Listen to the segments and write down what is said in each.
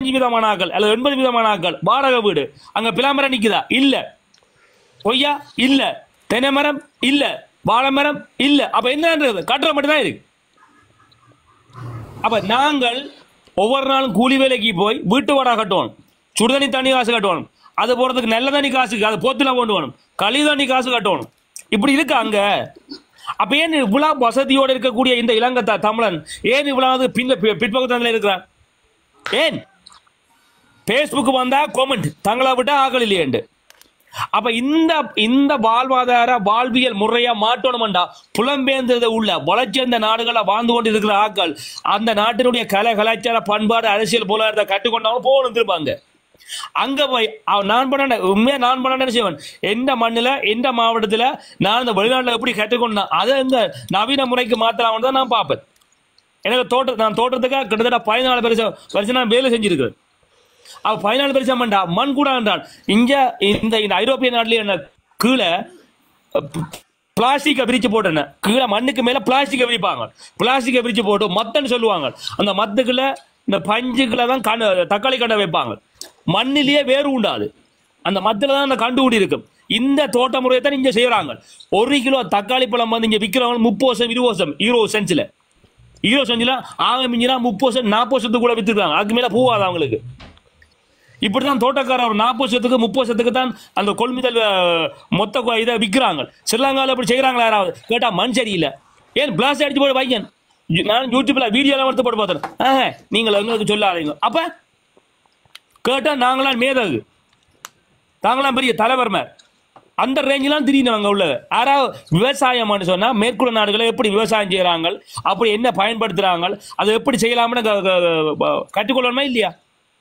விதமான ஆக்கள் அல்லது எண்பது விதமான ஆக்கள் வாடகை வீடு அங்க பிளாமரம் நிக்குதா இல்ல கொய்யா இல்ல தென்னை மரம் இல்ல வாழை மரம் இல்ல அப்ப என்னன்றது கட்டுற மட்டும் தான் இருக்கு அப்ப நாங்கள் ஒவ்வொரு நாளும் கூலி வேலைக்கு போய் வீட்டு வாடகை கட்டணும் சுடுதண்ணி தண்ணி காசு கட்டணும் அது போறதுக்கு நல்ல தண்ணி காசு அது போத்துல கொண்டு வரணும் களி தண்ணி காசு கட்டணும் இப்படி இருக்கு அங்க அப்ப ஏன் இவ்வளவு வசதியோடு இருக்கக்கூடிய இந்த இலங்கை த- தமிழன் ஏன் இவ்வளவு பின்ன பி- பிற்பக்கத்துல இருக்கிறான் ஏன் பேஸ்புக் வந்தா கொமெண்ட் தங்களை விட்டா ஆக்கள் இல்லையேண்டு அப்ப இந்த இந்த வாழ்வாதார வாழ்வியல் முறையா மாற்றணும்டா புலம்பெயர்ந்தது உள்ள வளர்ச்சியந்த நாடுகளை வாழ்ந்து கொண்டு இருக்கிற ஆக்கள் அந்த நாட்டினுடைய கலை கலாச்சார பண்பாடு அரசியல் போலாரத்தை கற்றுக்கொண்டவங்க போகணும் திரும்பாங்க அங்க போய் அவன் நான் பண்ண உண்மையா நான் பண்ண செய்வன் எந்த மண்ணுல எந்த மாவட்டத்துல நான் இந்த வெளிநாட்டுல எப்படி கற்றுக்கொண்டேன் அதை இந்த நவீன முறைக்கு மாத்தலாம் தான் நான் பார்ப்பேன் எனக்கு தோட்ட நான் தோட்டத்துக்காக கிட்டத்தட்ட பதினாலு வருஷம் வருஷம் நான் வேலை செஞ்சிருக்கிறேன் அவ பதினாலு வருஷம் பண்ணா மண் கூட என்றான் இங்க இந்த இந்த ஐரோப்பிய நாட்டிலே என்ன கீழே பிளாஸ்டிக்கை விரிச்சு போட்டேன் கீழே மண்ணுக்கு மேல பிளாஸ்டிக்கை விரிப்பாங்க பிளாஸ்டிக்கை விரிச்சு போட்டு மத்தன்னு சொல்லுவாங்க அந்த மத்துக்குள்ள இந்த பஞ்சுக்குள்ள தான் கண் தக்காளி கண்டை வைப்பாங்க மண்ணிலேயே வேறு உண்டாது அந்த மத்துல தான் அந்த கண்டு கூடி இருக்கும் இந்த தோட்ட முறையை தான் இங்க செய்யறாங்க ஒரு கிலோ தக்காளி பழம் வந்து இங்க விற்கிறவங்க முப்பது வருஷம் இருபது வருஷம் இருபது சென்ஸ்ல இருபது சென்ஸ்ல ஆக மிஞ்சினா முப்பது வருஷம் நாற்பது வருஷத்துக்கு கூட வித்துருக்காங்க அதுக்கு மேல பூவாது அவங்களுக்கு இப்படிதான் தோட்டக்காரர் ஒரு நாற்பது வருஷத்துக்கு முப்பது வருஷத்துக்கு தான் அந்த கொள்முதல் அஹ், மொத்த கொ- இதை விற்கிறாங்க ஸ்ரீலங்காவில் இப்படி செய்கிறாங்களா யாராவது கேட்டா மண் சரியில்லை ஏன் பிளாஸ்ட் அடிச்சு போய் வைக்கன் நான் யூடியூப்ல வீடியோலாம் எடுத்து போட்டு பார்த்தேன் ஆஹ் நீங்கள் எங்களுக்கு சொல்லாதீங்க அப்ப கேட்டா நாங்களாம் மேதகு தாங்களாம் பெரிய தலைவர்மார் அந்த ரேஞ்செலாம் திடீர்னு அங்கே உள்ள யாராவது விவசாயம்னு சொன்னா மேற்குள்ள நாடுகளை எப்படி விவசாயம் செய்கிறாங்க அப்படி என்ன பயன்படுத்துறாங்க அதை எப்படி செய்யலாம்னு க- க- க- கற்றுக்கொள்ளணுமா இல்லையா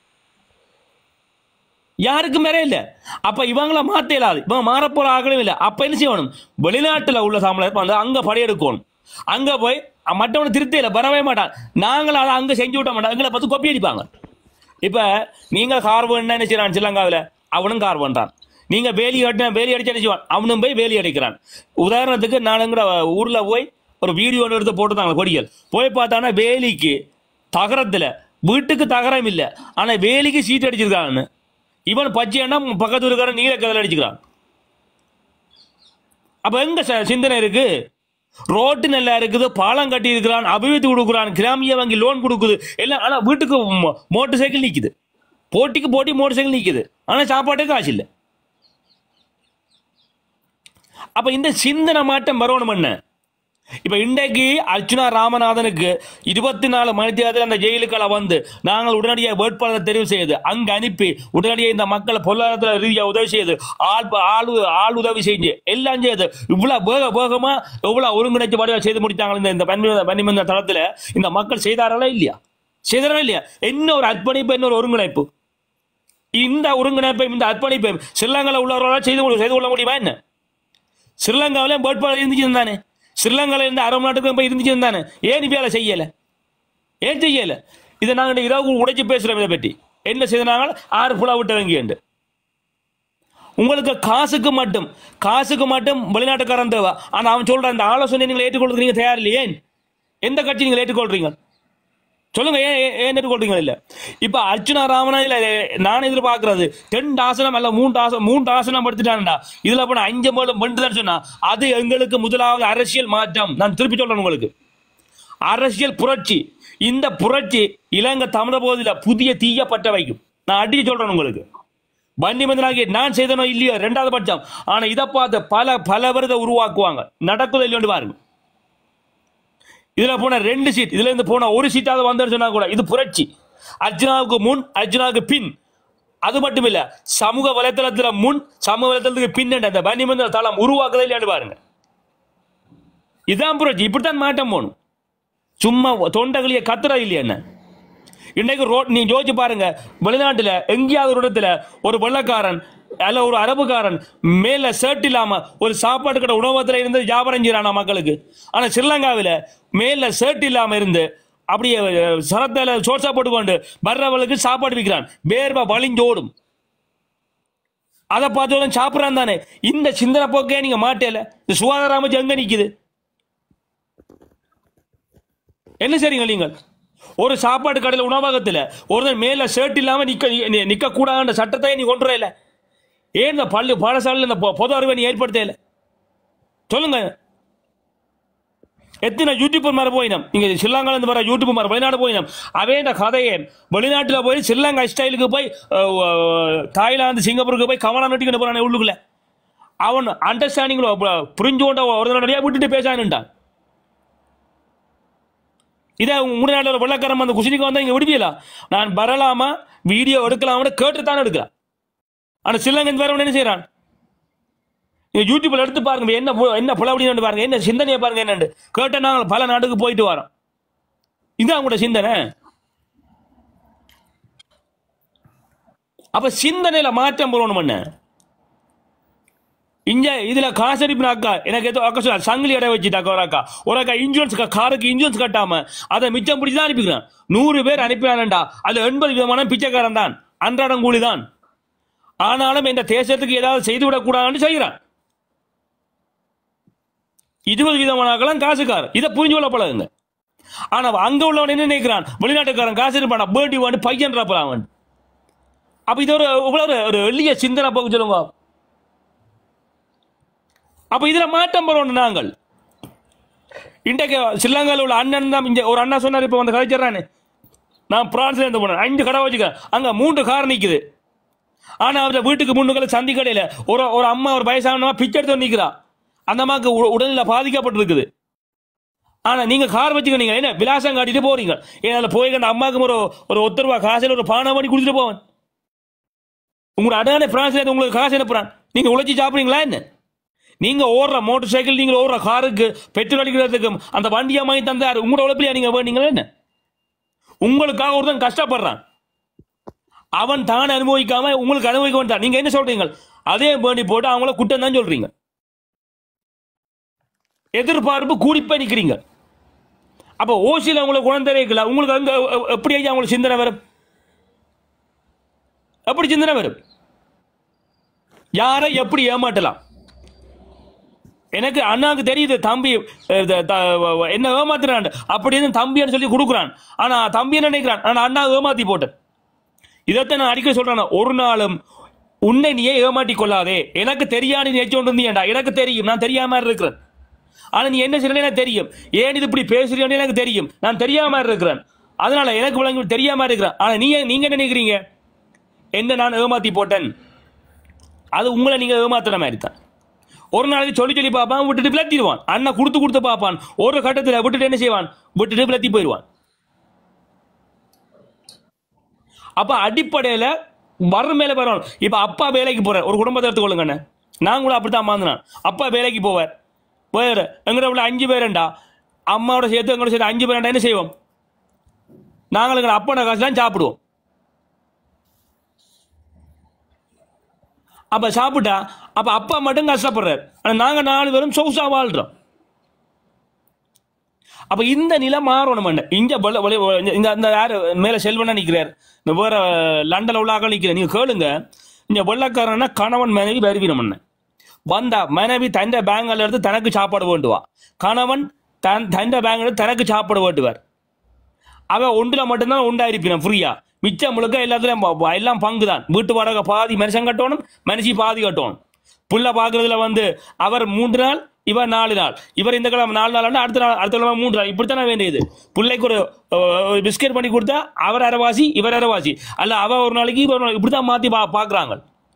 யாருக்கும் மேலே இல்ல அப்ப இவங்கள மாத்த இயலாது இவங்க மாறப்போற ஆகலும் இல்ல அப்ப என்ன செய்யணும் வெளிநாட்டுல உள்ள தமிழர் வந்து அங்க படையெடுக்கணும் அங்க போய் அ- மற்றவனை திருத்த இல்ல வரவே மாட்டான் நாங்கள் அதை அங்க செஞ்சு விட்ட மாட்டோம் எங்களை பார்த்து கொப்பி அடிப்பாங்க இப்ப நீங்க கார் வேணும்னா என்ன செய்யறான் ஸ்ரீலங்காவில் அவனும் கார் பண்றான் நீங்க வேலி கட்டின வேலி அடிச்சு என்ன செய்வான் அவனும் போய் வேலி அடிக்கிறான் உதாரணத்துக்கு நானுங்கிற ஊர்ல போய் ஒரு வீடியோ ஒன்று எடுத்து போட்டுருந்தாங்க கொடிகள் போய் பார்த்தானா வேலிக்கு தகரத்துல வீட்டுக்கு தகரம் இல்ல ஆனா வேலிக்கு சீட் அடிச்சிருக்காங்கன்னு இவன் பச்சையன்னா பக்கத்து இருக்கிற நீல கதில் அடிச்சுக்கிறான் அப்ப எங்க ச- சிந்தனை இருக்கு ரோட்டு நல்லா இருக்குது பாலம் கட்டி இருக்கிறான் அபிவிருத்தி கொடுக்குறான் கிராமிய வங்கி லோன் கொடுக்குது எல்லாம் ஆனா வீட்டுக்கு மோட்டர் சைக்கிள் நிக்குது போட்டிக்கு போட்டி மோட்டர் சைக்கிள் நிக்குது ஆனா சாப்பாட்டுக்கு காசு இல்லை அப்ப இந்த சிந்தனை மாற்றம் வரணும் என்ன இப்ப இன்றைக்கு அர்ச்சுனா ராமநாதனுக்கு இருபத்தி நாலு மணி தேர்தல் அந்த ஜெயிலுக்களை வந்து நாங்கள் உடனடியாக வேட்பாளரை தெரிவு செய்து அங்கு அனுப்பி உடனடியாக இந்த மக்களை பொருளாதார ரீதியாக உதவி செய்து ஆள் ப- ஆள் உ- ஆள் உதவி செஞ்சு எல்லாம் செய்து இவ்வளவு வேக வேகமா எவ்வளவு ஒருங்கிணைச்சு வடிவா செய்து முடித்தாங்க இந்த- இந்த பன்மி பன்னிமந்த தளத்துல இந்த மக்கள் செய்தார்களா இல்லையா செய்தாரா இல்லையா என்ன ஒரு அர்ப்பணிப்பு என்ன ஒரு ஒருங்கிணைப்பு இந்த ஒருங்கிணைப்பை இந்த அர்ப்பணிப்பை ஸ்ரீலங்காவில் உள்ளவர்களால் செய்து கொள்ள- செய்து கொள்ள முடியுமா என்ன ஸ்ரீலங்காவிலே வேட்பாளர் இருந்துச்சு தானே ஸ்ரீலங்காவில் இருந்து அரபு நாட்டுக்கு போய் இருந்துச்சு தானே ஏன் இப்ப அதை செய்யல ஏன் செய்யல இதை நாங்கள் இரவு உடைச்சு பேசுறோம் இதை பற்றி என்ன செய்தாங்க ஆறு புலா விட்டு வங்கிண்டு உங்களுக்கு காசுக்கு மட்டும் காசுக்கு மட்டும் வெளிநாட்டுக்காரன் தேவை ஆனா அவன் சொல்ற அந்த ஆலோசனை நீங்கள் ஏற்றுக்கொள்றது நீங்க தயார் இல்லையே ஏன் எந்த கட்சி நீங்கள் ஏற்றுக்கொள்றீங்க சொல்லுங்க ஏன் ஏன் ஏன் ஏற்றுக்கொள்றீங்க இல்ல இப்ப அர்ச்சுனா ராமனா இல்ல நான் எதிர்பார்க்கறது ரெண்டு ஆசனம் அல்ல மூன்று ஆசனம் மூன்று ஆசனம் எடுத்துட்டான்டா இதுல போன அஞ்சு மூலம் பண்ணுதுன்னு சொன்னா அது எங்களுக்கு முதலாவது அரசியல் மாற்றம் நான் திருப்பி சொல்றேன் உங்களுக்கு அரசியல் புரட்சி இந்த புரட்சி இலங்கை தமிழ போதில புதிய தீய பற்ற வைக்கும் நான் அடிச்சு சொல்றேன் உங்களுக்கு வன்னி மந்திராகி நான் செய்தனோ இல்லையோ ரெண்டாவது பட்சம் ஆனா இதை பார்த்து பல பல பேர் இதை உருவாக்குவாங்க நடக்குதோ இல்லையோன்னு பாருங்க இதுல போன ரெண்டு சீட் இதுல இருந்து போன ஒரு சீட்டாவது வந்தேன்னு சொன்னா கூட இது புரட்சி அர்ஜுனாவுக்கு முன் அர்ஜுனாவுக்கு பின் அது மட்டும் இல்ல சமூக வலைத்தளத்துல முன் சமூக வலைத்தளத்துக்கு பின் அந்த வன்னிமந்திர தளம் உருவாக்குதா இல்லையான்னு பாருங்க இதான் புரட்சி இப்படித்தான் மாட்டம் போகணும் சும்மா தொண்டகளிய கத்துறா இல்லையா என்ன இன்னைக்கு ரோட் நீ யோசிச்சு பாருங்க வெளிநாட்டுல எங்கேயாவது ஒரு இடத்துல ஒரு வெள்ளக்காரன் அல்ல ஒரு அரபுக்காரன் மேல ஷர்ட் இல்லாம ஒரு சாப்பாடு கடை உணவகத்துல இருந்து வியாபாரம் செய்யறானா மக்களுக்கு ஆனா ஸ்ரீலங்காவில மேல ஷர்ட் இல்லாம இருந்து அப்படியே அஹ், சரத்தால சோர்சா போட்டுக்கொண்டு வர்றவளுக்கு சாப்பாடு விற்கிறான் வேர்வை வலிஞ்சோடும் அதை பார்த்தோட சாப்பிட்றான் தானே இந்த சிந்தனை போக்கே நீங்க மாட்டேல இந்த சுகாதார அமைச்சு எங்க நிக்குது என்ன செய்றீங்க நீங்கள் ஒரு சாப்பாடு கடையில் உணவகத்தில் ஒருத்தன் மேல ஷர்ட் இல்லாம நிக்க நி- நிக்க கூடாதுன்ற சட்டத்தை நீ கொண்டு வரல ஏன் இந்த பள்ளி பாடசாலையில் இந்த பொ- பொது அறிவை நீ ஏற்படுத்தல சொல்லுங்க எத்தனை யூடியூபர் மாதிரி போயினோம் நீங்க ஸ்ரீலங்கால இருந்து வர யூடியூப் மாதிரி வெளிநாடு போயினோம் அவன் இந்த கதையை வெளிநாட்டுல போய் ஸ்ரீலங்கா ஸ்டைலுக்கு போய் அஹ், அஹ், தாய்லாந்து சிங்கப்பூருக்கு போய் கவனம் நட்டிக்கிட்டு போறானே உள்ளுக்குள்ள அவன் அண்டர்ஸ்டாண்டிங் புரிஞ்சு கொண்ட ஒரு நிறைய விட்டுட்டு பேசானுட்டான் இதை உங்க நாட்டில் ஒரு வெள்ளக்காரன் அந்த குசினிக்கு வந்தா இங்க விடுவியலா நான் வரலாமா வீடியோ எடுக்கலாம்னு கேட்டு தான் எடுக்கிறேன் ஆனா ஸ்ரீலங்கன் வேற என்ன செய்யறான் நீங்க யூடியூப்ல எடுத்து பாருங்க என்ன பு- என்ன புலவடின்னு பாருங்க என்ன சிந்தனையை பாருங்க என்னன்னு கேட்ட நாங்கள் பல நாடுக்கு போயிட்டு வரோம் இதுதான் உங்களோட சிந்தனை அப்ப சிந்தனையில மாற்றம் போறணும் என்ன இங்க இதுல காசடிப்பு அக்கா எனக்கு ஏதோ அக்கா சொல்ல சங்கிலி இடம் வச்சுட்டாக்கா ஒரு அக்கா ஒரு அக்கா இன்சூரன்ஸ் காருக்கு இன்சூரன்ஸ் கட்டாம அதை மிச்சம் பிடிச்சி தான் அனுப்பிக்கிறான் நூறு பேர் அனுப்பினான்டா அது எண்பது விதமான பிச்சைக்காரன் தான் அன்றாடம் கூலி தான் ஆனாலும் இந்த தேசத்துக்கு ஏதாவது செய்து விடக்கூடாதுன்னு செய்கிறான் இருபது விதமானாக்கெல்லாம் காசுக்காரன் இதை புரிஞ்சு கொள்ள பழகுங்க ஆனா அங்க உள்ளவன் என்ன நினைக்கிறான் வெளிநாட்டுக்காரன் காசு இருப்பான் பேட்டி வாண்டு பையன் அவன் அப்ப இது ஒரு இவ்வளவு ஒரு- ஒரு எளிய சிந்தனை போக்கு சொல்லுங்க அப்ப இதுல மாற்றம் வரணும் நாங்கள் இன்றைக்கு ஸ்ரீலங்காவில் உள்ள அண்ணன் தான் இங்க ஒரு அண்ணா சொன்னார் இப்ப வந்து கதைச்சிடறானே நான் பிரான்ஸ்ல இருந்து போனேன் அஞ்சு கடை வச்சுக்கிறேன் அங்க மூன்று கார் நிக்குது ஆனா அவர வீட்டுக்கு முன்னுக்குள்ள சந்தி கடையில ஒரு ஒரு அம்மா ஒரு வயசானவா பிச்சை எடுத்து வந்து நிக்கிறா அந்த அம்மாவுக்கு உ- உடல்நிலை பாதிக்கப்பட்டிருக்குது ஆனா நீங்க கார் வச்சுக்கிறீங்க என்ன விலாசம் காட்டிட்டு போறீங்க ஏன்னா போய் அந்த அம்மாவுக்கு ஒரு ஒரு ஒத்த ரூபா காசுல ஒரு பானை பண்ணி கொடுத்துட்டு போவன் உங்களோட அடானே பிரான்ஸ்ல இருந்து உங்களுக்கு காசு அனுப்புறான் நீங்க உழைச்சி சாப்பிடுறீங்களா என்ன நீங்க ஓடுற மோட்டார் சைக்கிள் நீங்க ஓடுற காருக்கு பெட்ரோல் அடிக்கிறதுக்கும் அந்த வண்டியை வாங்கி தந்தாரு உங்களோட உழைப்பிலையா நீங்க வேண்டீங்களா என்ன உங்களுக்காக ஒருத்தன் கஷ்டப்படுறான் அவன் தான் அனுபவிக்காம உங்களுக்கு அனுபவிக்க வேண்டாம் நீங்க என்ன சொல்றீங்க அதே வேண்டி போட்டு அவங்கள குற்றம் தான் சொல்றீங்க எதிர்பார்ப்பு கூடிப்ப நிக்கிறீங்க அப்ப ஓசியில் உங்களுக்கு குணம் தெரியல உங்களுக்கு அங்க எ- எப்படி ஐயா உங்களுக்கு சிந்தனை வரும் எப்படி சிந்தனை வரும் யாரை எப்படி ஏமாற்றலாம் எனக்கு அண்ணாவுக்கு தெரியுது தம்பி அஹ், த- த- என்ன ஏமாத்துறான் அப்படின்னு தம்பின்னு சொல்லி கொடுக்குறான் ஆனா தம்பி என்ன நினைக்கிறான் ஆனா அண்ணா ஏமாத்தி போட்டேன் இதைத்தான் நான் அடிக்கடி சொல்றேன் ஒரு நாளும் உன்னை நீயே ஏமாட்டி கொள்ளாதே எனக்கு தெரியாது நீ எச்சோண்டு இருந்தியேண்டா எனக்கு தெரியும் நான் தெரியாம இருக்கிறேன் ஆனா நீ என்ன செய்யணும் எனக்கு தெரியும் ஏன் இது இப்படி பேசுறீன்னு எனக்கு தெரியும் நான் தெரியாம இருக்கிறேன் அதனால எனக்கு விளங்கி தெரியாம இருக்கிறேன் ஆனா நீங்க நீங்க என்ன நினைக்கிறீங்க என்ன நான் ஏமாத்தி போட்டேன் அது உங்களை நீங்க ஏமாத்துற மாதிரி தான் ஒரு நாளைக்கு சொல்லி சொல்லி பார்ப்பான் விட்டுட்டு பிளத்திடுவான் அண்ணன் கொடுத்து கொடுத்து பார்ப்பான் ஒரு கட்டத்தில் விட்டுட்டு என்ன செய்வான் விட்டுட்டு பிளத்தி போயிடுவான் அப்ப அடிப்படையில வறுமையில வரணும் இப்ப அப்பா வேலைக்கு போறார் ஒரு குடும்பத்தை எடுத்துக்கொள்ளுங்க அண்ணே. நான் கூட அப்படித்தான் மாந்தினான் அப்பா வேலைக்கு போவார் போயாரு எங்கட உள்ள அஞ்சு பேருண்டா அம்மாவோட சேர்த்து எங்களோட சேர்த்து அஞ்சு பேருண்டா என்ன செய்வோம் நாங்கள் எங்க அப்பா காசு தான் சாப்பிடுவோம் அப்ப சாப்பிட்டா அப்ப அப்பா மட்டும் கஷ்டப்படுறாரு ஆனா நாங்க நாலு பேரும் சொகுசா வாழ்றோம் அப்ப இந்த நிலை மாறணும் என்ன இங்க வெள்ள- வெளி- இந்த இந்த யாரு மேல செல்வனா நிக்கிறார் இந்த வேற லண்டன்ல உள்ள ஆக்கள் நிக்கிறேன் நீங்க கேளுங்க இங்க வெள்ளக்காரன்னா கணவன் மனைவி வருவினம் என்ன வந்தா மனைவி தந்த பேங்க்ல எடுத்து தனக்கு சாப்பாடு வேண்டுவா கணவன் தன் தந்த பேங்க்ல எடுத்து தனக்கு சாப்பாடு வேண்டுவார் அவன் ஒன்றுல மட்டும்தான் உண்டாயிருப்பினான் ஃப்ரீயா மிச்சம் முழுக்க எல்லாத்துலயும் ப- ப- எல்லாம் பங்கு தான் வீட்டு வாடகை பாதி மனுஷன் கட்டணும் மனுஷி பாதி கட்டணும் புள்ள பாக்குறதுல வந்து அவர் மூன்று நாள் இவர் நாலு நாள் இவர் இந்த கிழமை நாலு நாள் அடுத்த நாள் அடுத்த கிழமை மூன்று நாள் இப்படித்தானே வேண்டியது பிள்ளைக்கு ஒரு அஹ், ஒரு பிஸ்கெட் பண்ணி கொடுத்தா அவர் அரைவாசி இவர் அரைவாசி அல்ல அவ ஒரு நாளைக்கு இவர் ஒரு நாளைக்கு இப்படித்தான் மாத்தி பா பாக்குறாங்க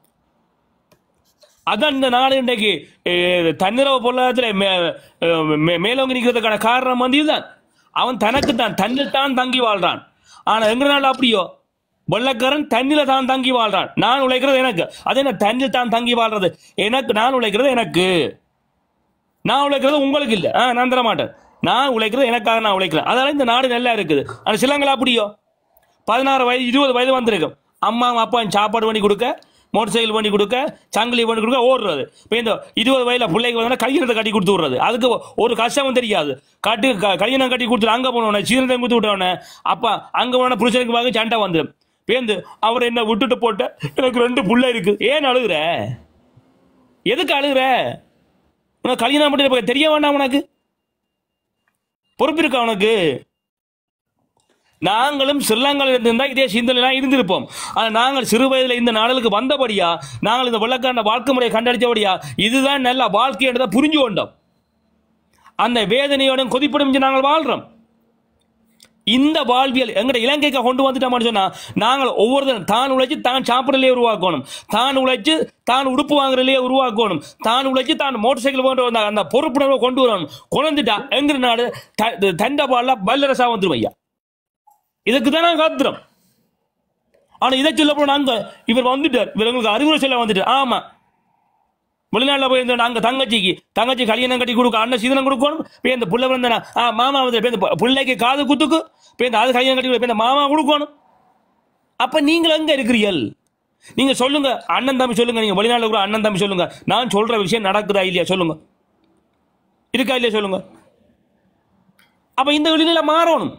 அதான் இந்த நாடு இன்றைக்கு அஹ், தன்னிறவு பொருளாதாரத்தில் மே அஹ், மே- மேலோங்கி நிற்கிறதுக்கான காரணம் வந்து இதுதான் அவன் தனக்கு தான் தன்னில் தான் தங்கி வாழ்றான் ஆனா எங்க நாள் அப்படியோ வெள்ளக்காரன் தண்ணில தான் தங்கி வாழ்றான் நான் உழைக்கிறது எனக்கு அது என்ன தண்ணில் தான் தங்கி வாழ்றது எனக்கு நான் உழைக்கிறது எனக்கு நான் உழைக்கிறது உங்களுக்கு இல்ல ஆ, நான் தர மாட்டேன் நான் உழைக்கிறது எனக்காக நான் உழைக்கிறேன் அதனால இந்த நாடு நல்லா இருக்குது ஆனா சிலங்களா அப்படியோ பதினாறு வயது இருபது வயது வந்திருக்கும் அம்மா அப்பா சாப்பாடு பண்ணி கொடுக்க மோட்டர் சைக்கிள் பண்ணி கொடுக்க சங்கிலி பண்ணி கொடுக்க ஓடுறது இப்போ இந்த இருபது வயதுல பிள்ளைக்கு வந்தா கல்யாணத்தை கட்டி கொடுத்து விடுறது அதுக்கு ஒரு கஷ்டமும் தெரியாது கட்டி க- கல்யாணம் கட்டி கொடுத்துட்டு அங்கே போனோடனே சீரத்தை கொடுத்து விட்டோடனே அப்பா அங்கே போன புருஷனுக்கு வாங்க சண்டை வந்துடும் பேந்து அவர் என்ன விட்டுட்டு போட்ட எனக்கு ரெண்டு புள்ள இருக்கு ஏன் அழுகுற எதுக்கு அழுகுற உனக்கு கல்யாணம் பண்ணி இப்ப தெரிய வேண்டாம் உனக்கு பொறுப்பு இருக்கா உனக்கு நாங்களும் ஸ்ரீலங்காவில் இருந்திருந்தா இதே சிந்தனைலாம் இருந்திருப்போம் ஆனால் நாங்கள் சிறு வயதில் இந்த நாடுகளுக்கு வந்தபடியா நாங்கள் இந்த வெள்ளக்காரன வாழ்க்கை முறையை கண்டடிச்சபடியா இதுதான் நல்ல வாழ்க்கைன்றதை புரிஞ்சு கொண்டோம் அந்த வேதனையோட கொதிப்படும் நாங்கள் வாழ்றோம் இந்த வாழ்வியல் எங்கட இலங்கைக்கு கொண்டு வந்துட்டோம்னு சொன்னா நாங்கள் ஒவ்வொருத்தரும் தான் உழைச்சு தான் சாப்பிடலையே உருவாக்கணும் தான் உழைச்சு தான் உடுப்பு வாங்குறதுலயே உருவாக்கணும் தான் உழைச்சு தான் மோட்டார் சைக்கிள் போன்ற அந்த- அந்த பொறுப்புணர்வை கொண்டு வரணும் கொண்டுட்டா எங்க நாடு த- தண்டபால பல்லரசா வந்துரும் ஐயா இதுக்கு தான் நாங்கள் காத்துறோம் ஆனா இதை சொல்ல போனா அங்க இவர் வந்துட்டார் இவர் எங்களுக்கு அறிவுரை சொல்ல வந்துட்டார் ஆமா வெளிநாட்டில் போய் இருந்தோம் அங்க தங்கச்சிக்கு தங்கச்சி கல்யாணம் கட்டி கொடுக்க அண்ணன் சீதனம் கொடுக்கணும் இப்போ இந்த புள்ள வந்தனா ஆ மாமா வந்து இப்போ இந்த பிள்ளைக்கு காது குத்துக்கு இப்போ இந்த அது கல்யாணம் கட்டி இப்போ இந்த மாமா கொடுக்கணும் அப்ப நீங்கள் எங்க இருக்கிறீர்கள் நீங்க சொல்லுங்க அண்ணன் தம்பி சொல்லுங்க நீங்க வெளிநாட்டில் கூட அண்ணன் தம்பி சொல்லுங்க நான் சொல்ற விஷயம் நடக்குதா இல்லையா சொல்லுங்க இருக்கா இல்லையா சொல்லுங்க அப்ப இந்த வெளிநிலை மாறணும்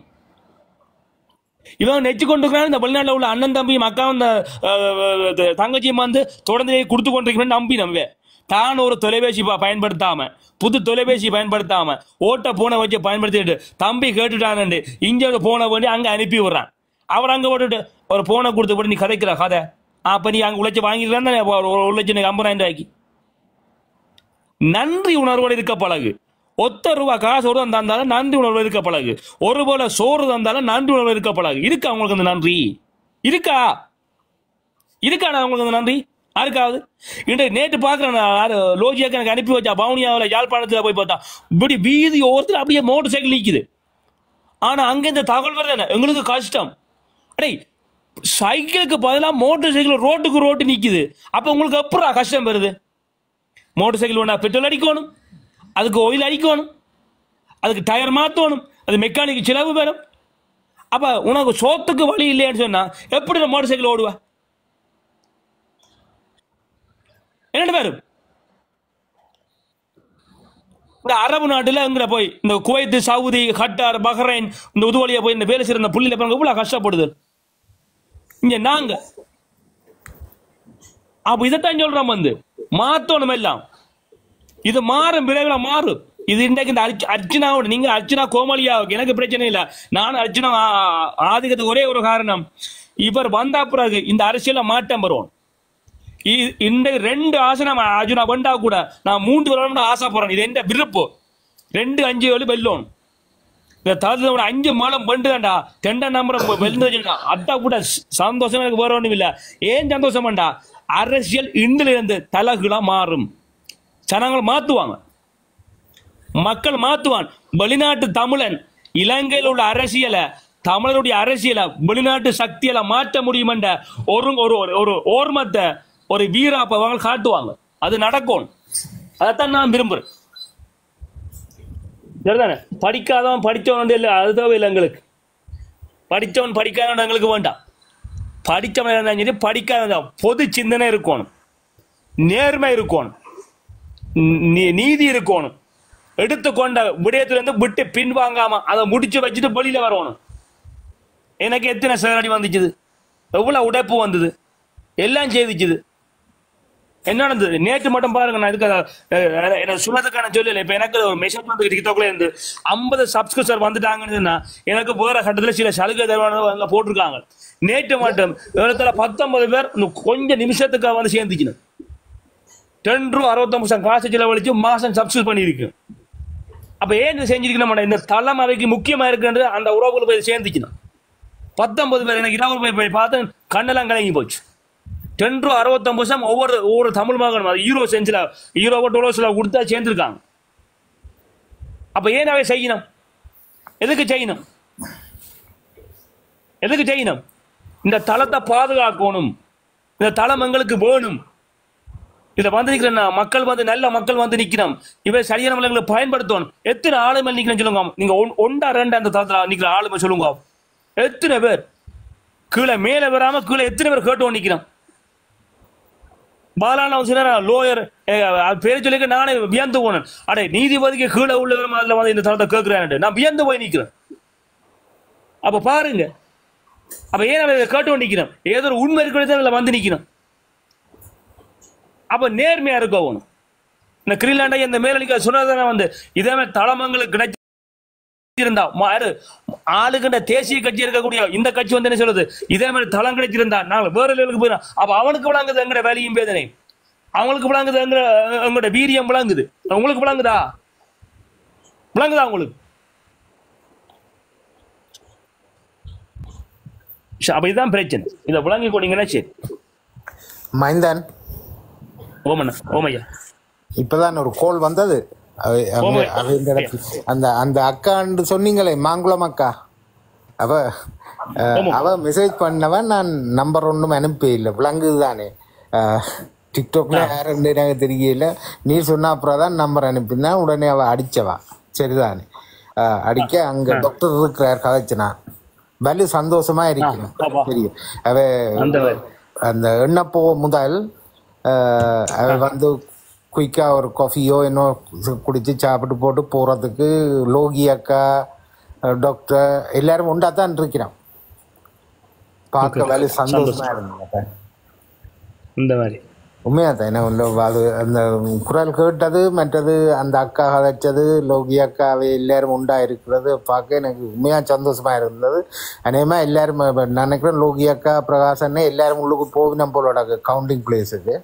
இவன் நெச்சு கொண்டிருக்கிறான் இந்த வெளிநாட்டில் உள்ள அண்ணன் தம்பியும் அக்காவும் இந்த அஹ், அஹ், தங்கச்சியும் வந்து தொடர்ந்து கொடுத்து கொண்டிருக்கிறேன் நம்பி நம்பவே தான் ஒரு தொலைபேசி ப- பயன்படுத்தாம புது தொலைபேசி பயன்படுத்தாம ஓட்ட போனை வச்சு பயன்படுத்திட்டு தம்பி கேட்டுட்டானு இங்க ஒரு போனை வேண்டி அங்க அனுப்பி விடுறான் அவர் அங்க போட்டுட்டு ஒரு போனை கொடுத்து போட்டு நீ கதைக்கிற கதை அப்ப நீ அங்க உழைச்சி வாங்கிக்கலாம் தானே ஒரு ஒரு லட்சம் ஐம்பதாயிரம் ரூபாய்க்கு நன்றி உணர்வோடு இருக்க பழகு ஒத்த ரூபா காசு ஒரு தந்தாலும் நன்றி உணர்வு இருக்க பழகு ஒரு போல சோறு தந்தாலும் நன்றி உணர்வு இருக்க பழகு இருக்கா உங்களுக்கு அந்த நன்றி இருக்கா இருக்காடா உங்களுக்கு அந்த நன்றி யாருக்காவது இன்றைக்கு நேற்று பார்க்குறேன் லோஜியாக்கு எனக்கு அனுப்பி வச்சா பவுனியாவில் யாழ்ப்பாணத்தில் போய் பார்த்தா இப்படி வீதி ஒருத்தர் அப்படியே மோட்டர் சைக்கிள் நிற்குது ஆனால் அங்கே இந்த தகவல் வருது என்ன எங்களுக்கு கஷ்டம் அடே சைக்கிளுக்கு பதிலாக மோட்டர் சைக்கிள் ரோட்டுக்கு ரோட்டு நிற்குது அப்போ உங்களுக்கு எப்படா கஷ்டம் வருது மோட்டர் சைக்கிள் வேணா பெட்ரோல் அடிக்கணும் அதுக்கு ஆயில் அடிக்கணும் அதுக்கு டயர் மாற்றணும் அது மெக்கானிக் செலவு வரும் அப்போ உனக்கு சோத்துக்கு வழி இல்லையான்னு சொன்னா எப்படி நான் மோட்டர் சைக்கிள் ஓடுவ என்ன பேரு இந்த அரபு நாட்டில் அங்கே போய் இந்த குவைத்து சவுதி கட்டார் பஹ்ரைன் இந்த உதுவலியா போய் இந்த வேலை செய்யற இந்த புள்ளியில பாருங்க இவ்வளவு கஷ்டப்படுது இங்க நாங்க அப்ப இதைத்தான் சொல்றோம் வந்து மாத்தணும் எல்லாம் இது மாறும் விரைவில் மாறும் இது இன்றைக்கு இந்த அர்ச்ச- அர்ச்சனாவோட நீங்க அர்ச்சனா கோமலியா எனக்கு பிரச்சனை இல்ல நான் அர்ச்சனா ஆ- ஆதிக்கத்துக்கு ஒரே ஒரு காரணம் இவர் வந்த பிறகு இந்த அரசியல மாற்றம் வரும் இ- இந்த ரெண்டு ஆசனம் அர்ஜுனா வந்தா கூட நான் மூன்று வரணும்னு ஆசைப்படுறேன் இது எந்த விருப்பம் ரெண்டு அஞ்சு ஏழு வெல்லணும் இந்த தளத்துல அஞ்சு மாலம் பண்ணுதாண்டா தெண்ட நம்பர் வெல்ந்து வச்சுட்டா அத்தா கூட ச- சந்தோஷம் எனக்கு வேற ஒண்ணும் இல்ல ஏன் சந்தோஷம் வேண்டா அரசியல் இன்றுல இருந்து தலகுலா மாறும் ஜனங்கள் மாத்துவாங்க மக்கள் மாத்துவான் வெளிநாட்டு தமிழன் இலங்கையில் உள்ள அரசியலை தமிழருடைய அரசியலை வெளிநாட்டு சக்தியில மாற்ற முடியும் என்ற ஒரு ஒரு ஒரு- ஒரு ஓர்மத்தை ஒரு வீராப்ப அவங்க காட்டுவாங்க அது நடக்கும் அதைத்தான் நான் விரும்புறேன் சரிதானே படிக்காதவன் படிச்சவன் இல்லை அது தேவையில்லை எங்களுக்கு படிச்சவன் படிக்காதவன் எங்களுக்கு வேண்டாம் படிச்சவன் இருந்தாலும் சரி படிக்காத பொது சிந்தனை இருக்கணும் நேர்மை இருக்கணும் நீ- நீதி இருக்கணும் எடுத்துக்கொண்ட விடயத்திலிருந்து விட்டு பின்வாங்காம அதை முடிச்சு வச்சுட்டு வெளியில வரணும் எனக்கு எத்தனை சேரடி வந்துச்சுது எவ்வளவு உடைப்பு வந்தது எல்லாம் செய்துச்சுது என்ன நடந்தது நேற்று மட்டும் பாருங்க நான் இதுக்கு அஹ், எனக்கு சொன்னதுக்கான சொல்லல இப்ப எனக்கு ஒரு மெசேஜ் வந்து டிக்டாக்ல இருந்து ஐம்பது சப்ஸ்கிரைபர் வந்துட்டாங்கன்னு சொன்னா எனக்கு வேற கட்டத்துல சில சலுகை தருவாங்க போட்டிருக்காங்க நேற்று மட்டும் இடத்துல பத்தொன்பது பேர் இன்னும் கொஞ்சம் நிமிஷத்துக்கு வந்து சேர்ந்துச்சுன்னு டென் ரூ அறுபத்தொம்பது காசு செலவழிச்சு மாசம் சப்ஸ்கிரைப் பண்ணியிருக்கு அப்ப ஏன் இது செஞ்சிருக்கணும் இந்த தலைமுறைக்கு முக்கியமா இருக்குன்றது அந்த உறவுகள் போய் சேர்ந்துச்சுன்னா பத்தொன்பது பேர் எனக்கு இருபது பேர் போய் பார்த்து கண்ணெல்லாம் கலங்கி போச்சு டென் ரூ அறுபத்தொம்பது சம் ஒவ்வொரு ஒவ்வொரு தமிழ் மகனும் அது ஈரோ செஞ்சில் ஈரோவோ டொலோஸில் கொடுத்தா சேர்ந்துருக்காங்க அப்ப ஏன் அவை செய்யணும் எதுக்கு செய்யணும் எதுக்கு செய்யணும் இந்த தளத்தை பாதுகாக்கணும் இந்த தளம் எங்களுக்கு வேணும் இதை வந்து நிக்கிறேன் மக்கள் வந்து நல்ல மக்கள் வந்து நிக்கிறோம் இவை சரியான மலங்களை பயன்படுத்தணும் எத்தனை ஆளுமை நிக்கிறேன் சொல்லுங்க நீங்க ஒன்- ஒன்றா ரெண்டு அந்த தளத்துல நிக்கிற ஆளுமை சொல்லுங்க எத்தனை பேர் கீழே மேலே வராம கீழே எத்தனை பேர் கேட்டு நிக்கிறோம் பாலான சிலர் லோயர் பேர் சொல்லி நானே வியந்து போனேன் அடே நீதிபதிக்கு கீழே உள்ளவர் அதுல வந்து இந்த தளத்தை கேட்கிறேன் நான் வியந்து போய் நிக்கிறேன் அப்ப பாருங்க அப்ப ஏன் அவன் இதை கேட்டு நிக்கிறோம் ஏதோ ஒரு உண்மை இருக்கிறது அதுல வந்து நிக்கணும் அப்ப நேர்மையா இருக்கணும் இந்த கிரீன்லாண்டை இந்த மேல நிக்க சொன்னதான வந்து இதே மாதிரி தளமங்களுக்கு கிடைச்ச இருந்தா மாறு ஆளுகின்ற தேசிய கட்சி இருக்கக்கூடிய இந்த கட்சி வந்து என்ன சொல்லுது இதே மாதிரி தளம் கிடைச்சிருந்தா நாங்கள் வேற லெவலுக்கு போயிடும் அப்ப அவனுக்கு விளங்குது எங்கட வேலையும் வேதனை அவங்களுக்கு விளங்குது எங்க எங்களோட வீரியம் விளங்குது உங்களுக்கு விளங்குதா விளங்குதா உங்களுக்கு சரி, அப்ப இதுதான் பிரச்சனை இதை விளங்கி கொண்டீங்கன்னா சரி மைந்தன் ஓமண்ணா ஓமையா இப்பதான் ஒரு கோல் வந்தது அவ- அவங்க- ஓமை. அவ இந்த இடத்துல- அந்த அந்த அக்கான்னு சொன்னீங்களே மாங்குளம் அக்கா அவ அஹ், ஆமா. அவ மெசேஜ் பண்ணவன் நான் நம்பர் ஒன்றும் அனுப்பி இல்லை விளங்குது தானே டிக்டாக்ல யாருன்னு எனக்கு தெரியல நீ சொன்ன அப்புறம் தான் நம்பர் அனுப்பினா உடனே அவ அடிச்சவா சரிதானே அஹ், அடிக்க அங்க டாக்டர் இருக்கிறார் கதைச்சினா வலு சந்தோஷமா இருக்கிறேன் பாப்பா. தெரியும் அவ அந்த வேலை. அந்த எண்ணப்போ முதல் அஹ், அவ வந்து குயிக்கா ஒரு காஃபியோ என்னோ குடிச்சு சாப்பிட்டு போட்டு போறதுக்கு லோகி அக்கா அஹ், டாக்டர் எல்லாரும் உண்டா தான் இருக்கிறான் பார்க்க வேலை சந்தோஷமா இருந்தேன் இந்த மாதிரி உண்மையா தான் என்ன ஒண்ணு அது அந்த குரல் கேட்டது மற்றது அந்த அக்கா கதைச்சது லோகி அக்காவை எல்லாரும் உண்டா இருக்கிறது பார்க்க எனக்கு உண்மையா சந்தோஷமா இருந்தது அநேகமா எல்லாரும் இப்ப நான் நினைக்கிறேன் லோகி அக்கா பிரகாசன்னு எல்லாரும் உள்ளுக்கு போவினம் போலோட கவுண்டிங் பிளேஸுக்கு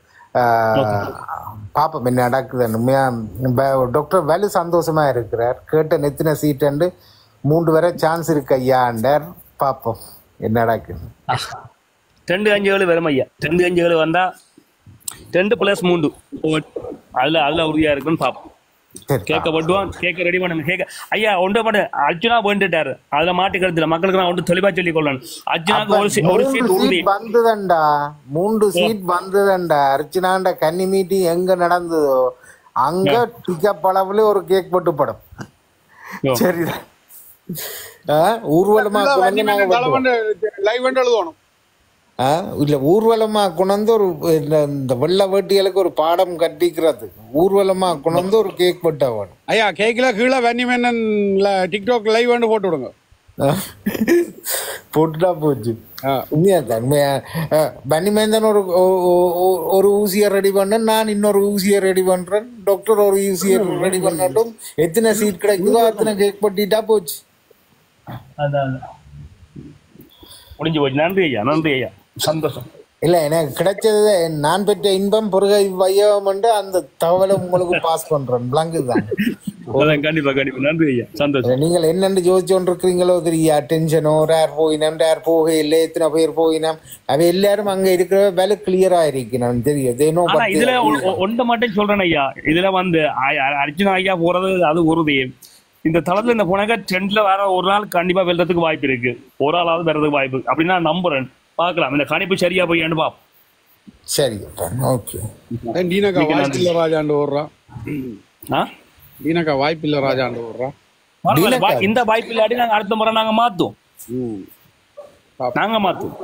பாப்போம் என்ன நடக்குதுன்னு உண்மையா ப- டாக்டர் வேலு சந்தோஷமா இருக்கிறார் கேட்ட நெத்தின சீட்டு மூன்று வரை சான்ஸ் இருக்கு ஐயாண்டார் பார்ப்போம் என்ன நடக்குது ரெண்டு அஞ்சுகள் வரும் ஐயா ரெண்டு அஞ்சுகள் வந்தா ரெண்டு பிளஸ் மூன்று அதுல அதுல உறுதியா இருக்குன்னு பார்ப்போம் சரி கேட்க பட்டுவான் கேட்க ரெடி பண்ணுங்க கேட்க ஐயா ஒன்று பண்ணு அர்ஜுனா வேண்டுட்டாரு அதுல மாட்டி கருத்துல மக்களுக்கு நான் ஒன்று தெளிவா சொல்லி கொள்ளணும் அர்ஜுனாக்கு ஒரு சீ- ஒரு மூன்று சீட் உறுதி சீட் வந்ததண்டா மூன்று சீட் வந்ததண்டா அர்ச்சனாண்ட கன்னி மீட்டிங் எங்க நடந்ததோ அங்க பிக்கப் அளவுல ஒரு கேக் போட்டு படம் ஓ. சரிதான் ஆ, ஊர்வலமா கொண்டு நாங்க வெட்டுவோம். லைவ் எழுதணும் ஆ, இல்ல ஊர்வலமா கொண்டு ஒரு இந்த இந்த வெள்ள வேட்டிகளுக்கு ஒரு பாடம் கட்டிக்கிறது ஊர்வலமா கொண்டு ஒரு கேக் வெட்ட வேணும் ஐயா கேக்ல கீழே வெண்ணிமேனன் டிக்டாக் லைவ் வந்து போட்டு விடுங்க ஆ, போட்டுட்டா போச்சு உண்மையா தான் உண்மையா பன்னிமேந்தன் ஒரு ஒ- ஒ- ஒ- ஒரு ஊசியை ரெடி பண்ண நான் இன்னொரு ஊசியை ரெடி பண்றேன் டாக்டர் ஒரு ஊசியை ரெடி பண்ணட்டும் எத்தனை சீட் கிடைக்குதோ அத்தனை கேக் பட்டிட்டா போச்சு அதான் அதான். முடிஞ்சு போச்சு நன்றி ஐயா நன்றி ஐயா சந்தோஷம் இல்ல எனக்கு கிடைச்சது நான் பெற்ற இன்பம் பொருகை வையவம் அந்த தகவலை உங்களுக்கு பாஸ் பண்றேன் விளங்குதான் அதான் கண்டிப்பா கண்டிப்பா நன்றி ஐயா சந்தோஷம் நீங்கள் என்னென்னு யோசிச்சு கொண்டிருக்கிறீங்களோ தெரியா டென்ஷனோ ரேர் போயினம் ரேர் போக இல்லை எத்தனை பேர் போயினம் அவ எல்லாரும் அங்க இருக்கிற வேலை கிளியரா இருக்கணும் தெரியும் தேனோ ஆனா இதுல ஒ- ஒ- ஒன்றை மட்டும் சொல்றேன் ஐயா இதுல வந்து அ- அ- அர்ஜுனா ஐயா போறது அது உறுதி இந்த தளத்துல இந்த புனக ட்ரெண்ட்ல வர ஒரு நாள் கண்டிப்பா வெல்றதுக்கு வாய்ப்பு இருக்கு ஒரு ஆளாவது வர்றதுக்கு வாய்ப்பு இருக்கு. அப்படின்னு நான் நம்புறேன் பார்க்கலாம் இந்த கணிப்பு சரியா போய் பாப்போம் சரி ஓகே டீனக்கா வாய்ப்பில்ல ராஜாண்டு ஓடுறான் ஆ? டீனக்கா வாய்ப்பில்ல ராஜாண்டு ஓடுறான் பரவாயில்ல. வா- இந்த வாய்ப்பு இல்லாட்டி நாங்க அடுத்த முறை நாங்க மாத்துவோம் ம் நாங்க மாத்துவோம்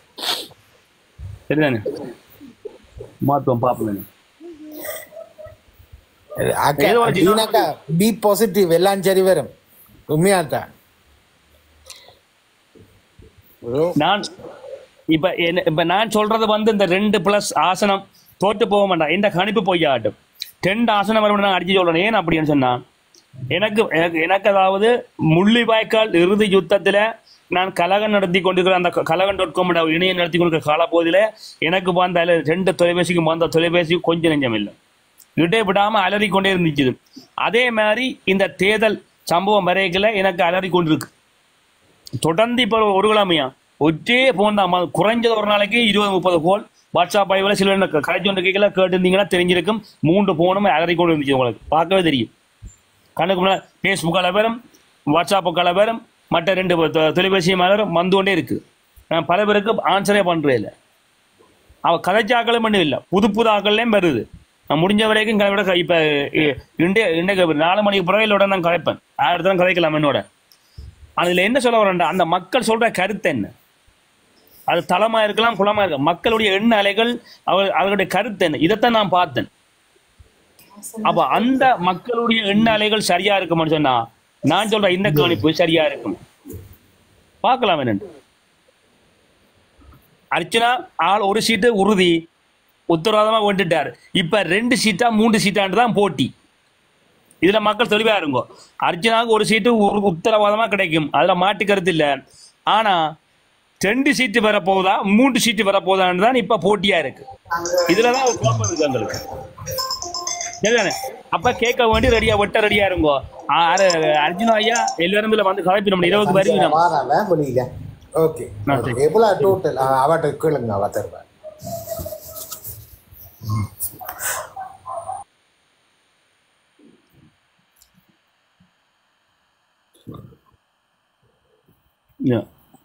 சரிதானே மாத்துவோம் பாப்போம் அக்கா ஏதோ ஒரு தீனாக்கா பி பாசிட்டிவ் எல்லாம் சரி வரும் உண்மையாத்தான் நான் இப்ப என்ன- இப்ப நான் சொல்றது வந்து இந்த ரெண்டு பிளஸ் ஆசனம் தோற்று போக மாட்டான் இந்த கணிப்பு பொய்யாட்டும் ரெண்டு ஆசனம் வரும் நான் அடிச்சு சொல்றேன் ஏன் அப்படின்னு சொன்னா எனக்கு எனக்கு எனக்கு அதாவது முள்ளிவாய்க்கால் இறுதி யுத்தத்துல நான் கலகம் நடத்தி கொண்டிருக்கிற அந்த க- கலகம் டாட் காம் இணையம் நடத்தி கொண்டிருக்கிற காலப்பகுதியில எனக்கு வந்த அதுல ரெண்டு தொலைபேசிக்கும் வந்த தொலைபேசி கொஞ்சம் நெஞ்சம் இல்லை இடை விடாம அலறி கொண்டே இருந்துச்சு அதே மாதிரி இந்த தேர்தல் சம்பவம் வரைக்கல எனக்கு அலறி கொண்டிருக்கு தொடர்ந்து இப்போ ஒரு கிழமையா ஒற்றே போன் தான் ம- குறைஞ்சது ஒரு நாளைக்கு இருபது முப்பது கோல் வாட்ஸ்அப் ஐவில் சில கடைச்சி ஒன்று கேட்கல கேட்டிருந்தீங்கன்னா தெரிஞ்சிருக்கும் மூன்று போனும் அலறி கொண்டு இருந்துச்சு உங்களுக்கு பார்க்கவே தெரியும் கண்ணுக்கு முன்னாடி ஃபேஸ்புக் கலவரம் வாட்ஸ்அப் கலவரம் மற்ற ரெண்டு தொ- தொலைபேசி மலரும் வந்து கொண்டே இருக்கு நான் பல பேருக்கு ஆன்சரே பண்ணுறே இல்லை அவ கதைச்சாக்களும் மட்டும் இல்லை புது புது ஆக்கள்லையும் வருது நான் முடிஞ்ச வரைக்கும் கதைவிட இப்போ இன்றைய இன்றைக்கு நாலு மணிக்கு பிறகு நான் கதைப்பேன் ஆயிரத்தி தான் கதைக்கலாம் என்னோட அதுல என்ன சொல்ல வரேன்டா அந்த மக்கள் சொல்ற கருத்து என்ன அது தளமா இருக்கலாம் குளமா இருக்கலாம் மக்களுடைய எண்ண அலைகள் அவர் அவர்களுடைய கருத்து என்ன இதைத்தான் நான் பார்த்தேன் அப்ப அந்த மக்களுடைய எண்ண அலைகள் சரியா இருக்கும்னு சொன்னா நான் சொல்ற இந்த கவனிப்பு சரியா இருக்கும் பார்க்கலாம் என்னன்னு அர்ச்சனா ஆள் ஒரு சீட்டு உறுதி உத்தரவாதமா வந்துட்டார் இப்ப ரெண்டு சீட்டா மூன்று சீட்டாண்டு தான் போட்டி இதுல மக்கள் தெளிவா இருங்கோ அர்ஜுனாவுக்கு ஒரு சீட்டு உ- உத்தரவாதமா கிடைக்கும் அதுல மாட்டு கருத்து இல்ல ஆனா ரெண்டு சீட்டு வரப்போகுதா மூன்று சீட்டு வரப்போகுதான்னு தான் இப்ப போட்டியா இருக்கு இதுலதான் ஒரு குழப்பம் இருக்கு எங்களுக்கு சரிதானே அப்ப கேட்க வேண்டி ரெடியா வெட்ட ரெடியா இருங்கோ ஆ, அர- அர்ஜுனா ஐயா எல்லாரும் இதுல வந்து கலைப்பி நம்ம இருபது வரைக்கும் நம்ம வாரால வெளியில ஓகே ஆ, சரி. எவ்வளவு டோட்டல் அவட்ட கேளுங்க அவ தருவேன் Yeah.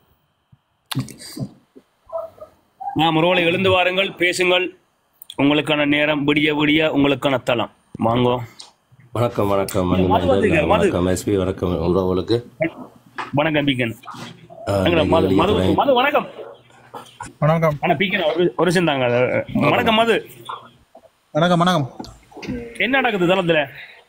நாம் ரோலை எழுந்து வாருங்கள் பேசுங்கள் உங்களுக்கான நேரம் விடிய விடிய உங்களுக்கான தளம் வாங்கோ வணக்கம் வணக்கம் மது மணி வந்துங்க, மனிதன். மது. வணக்கம் எஸ்பி வணக்கம் உறவுகளுக்கு வணக்கம் பீக்கன் ஆஹ், எங்கடா மது இன்னைக்கு மது வெளியே மது வணக்கம் வணக்கம் ஆனா பீக்கன் ஒரு ஒரு சிந்தாங்க வணக்கம் மது வணக்கம் வணக்கம் என்ன நடக்குது தளத்துல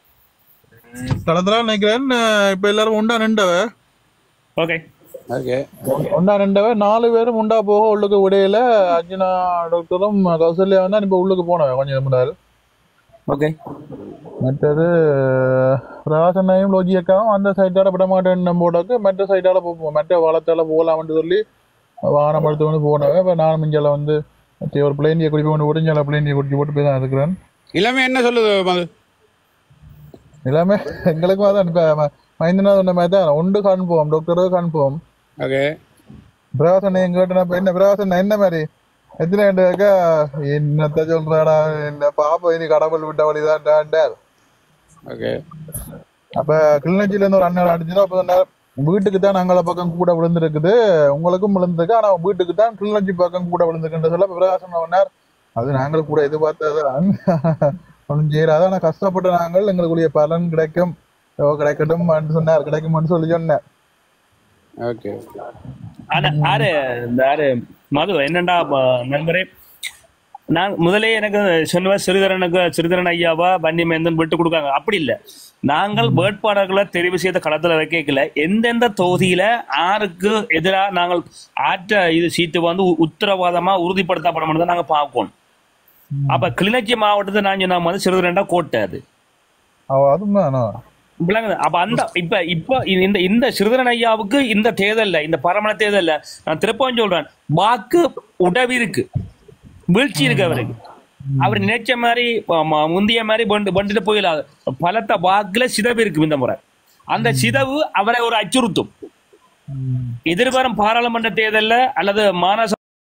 தளத்துல நினைக்கிறேன் அஹ், இப்ப எல்லாரும் உண்டா நின்றவ ஓகே ஓகே உண்டா நின்றவ நாலு பேரும் உண்டா போக உள்ளுக்கு விடையில அர்ஜுனா டாக்டரும் கௌசல்யா வந்து இப்ப உள்ளுக்கு போனவ கொஞ்சம் முன்னாடி ஓகே மற்றது ராசனையும் லோஜியக்காவும் அந்த சைட்டால விட மாட்டேன் போட்டாக்கு மற்ற சைட்டால போ மற்ற வளத்தால போகலாம்னு சொல்லி வாகனம் எடுத்து வந்து போனவ இப்ப நான் மிஞ்சால வந்து சரி, ஒரு பிளேனியை குடிக்க கொண்டு உடஞ்சால பிளேனியை குடிச்சு போட்டு போய் தான் இருக்கிறேன் இளமை என்ன சொல்லுது மது எல்லாமே எங்களுக்கும் அதான் இப்ப மைந்தனா சொன்ன மாதிரி தான் ஒன்று காண்போம் டாக்டரோ காண்போம் ஓகே பிரகாசன் எங்க கேட்டா என்ன பிரகாசன் என்ன மாதிரி எத்தனை கேட்டா என்னத்த சொல்றாடா என்ன பாப்பா இனி கடவுள் விட்ட வழிதான் ஓகே அப்ப கிளிநொச்சியில இருந்து ஒரு அண்ணன் அடிச்சிடும் அப்ப சொன்னார் வீட்டுக்கு தான் நாங்கள பக்கம் கூட விழுந்திருக்குது உங்களுக்கும் விழுந்திருக்கு ஆனா வீட்டுக்கு தான் கிளிநொச்சி பக்கம் கூட விழுந்திருக்குன்ற சொல்ல அப்ப பிரகாசன் சொன்னார் அது நாங்கள் கூட எதிர்பார்த்ததுதான் ஒன்றும் செய்யறாது ஆனா கஷ்டப்பட்ட நாங்கள் எங்களுக்குரிய பலன் கிடைக்கும் ஓ, கிடைக்கட்டும் சொன்னார் கிடைக்கும்னு சொல்லி சொன்னார் ஓகே ஆனா ஆறு இந்த ஆறு மது என்னண்டா ப- நண்பரே நான் முதலே எனக்கு சொன்ன சிறிதரனுக்கு சிறிதரன் ஐயாவா வன்னிமேந்தன் விட்டு கொடுக்காங்க அப்படி இல்லை நாங்கள் வேட்பாளர்களை தெரிவு செய்த களத்துல வைக்கல எந்தெந்த தொகுதியில ஆருக்கு எதிராக நாங்கள் ஆற்ற இது சீட்டு வந்து உ- உத்தரவாதமா உறுதிப்படுத்தப்படும் தான் நாங்க பார்க்கணும் அப்ப கிளிநொச்சி மாவட்டத்தை நான் சொன்ன மாதிரி சிறிதரண்டா கோட்டை அது அவ அதுதான் விளங்குது அப்ப அந்த இப்ப இப்ப இந்த இந்த சிறுதரன் ஐயாவுக்கு இந்த தேர்தல்ல இந்த பரமண தேர்தல்ல நான் திருப்பவும் சொல்றேன் வாக்கு உடவி இருக்கு வீழ்ச்சி இருக்கு அவருக்கு அவர் நினைச்ச மாதிரி ம- ம- முந்திய மாதிரி பண்டு பண்டுட்டு போயிடாது பலத்த வாக்குல சிதவு இருக்கு இந்த முறை அந்த சிதவு அவரை ஒரு அச்சுறுத்தும் எதிர்வரும் பாராளுமன்ற தேர்தல்ல அல்லது மாநசபை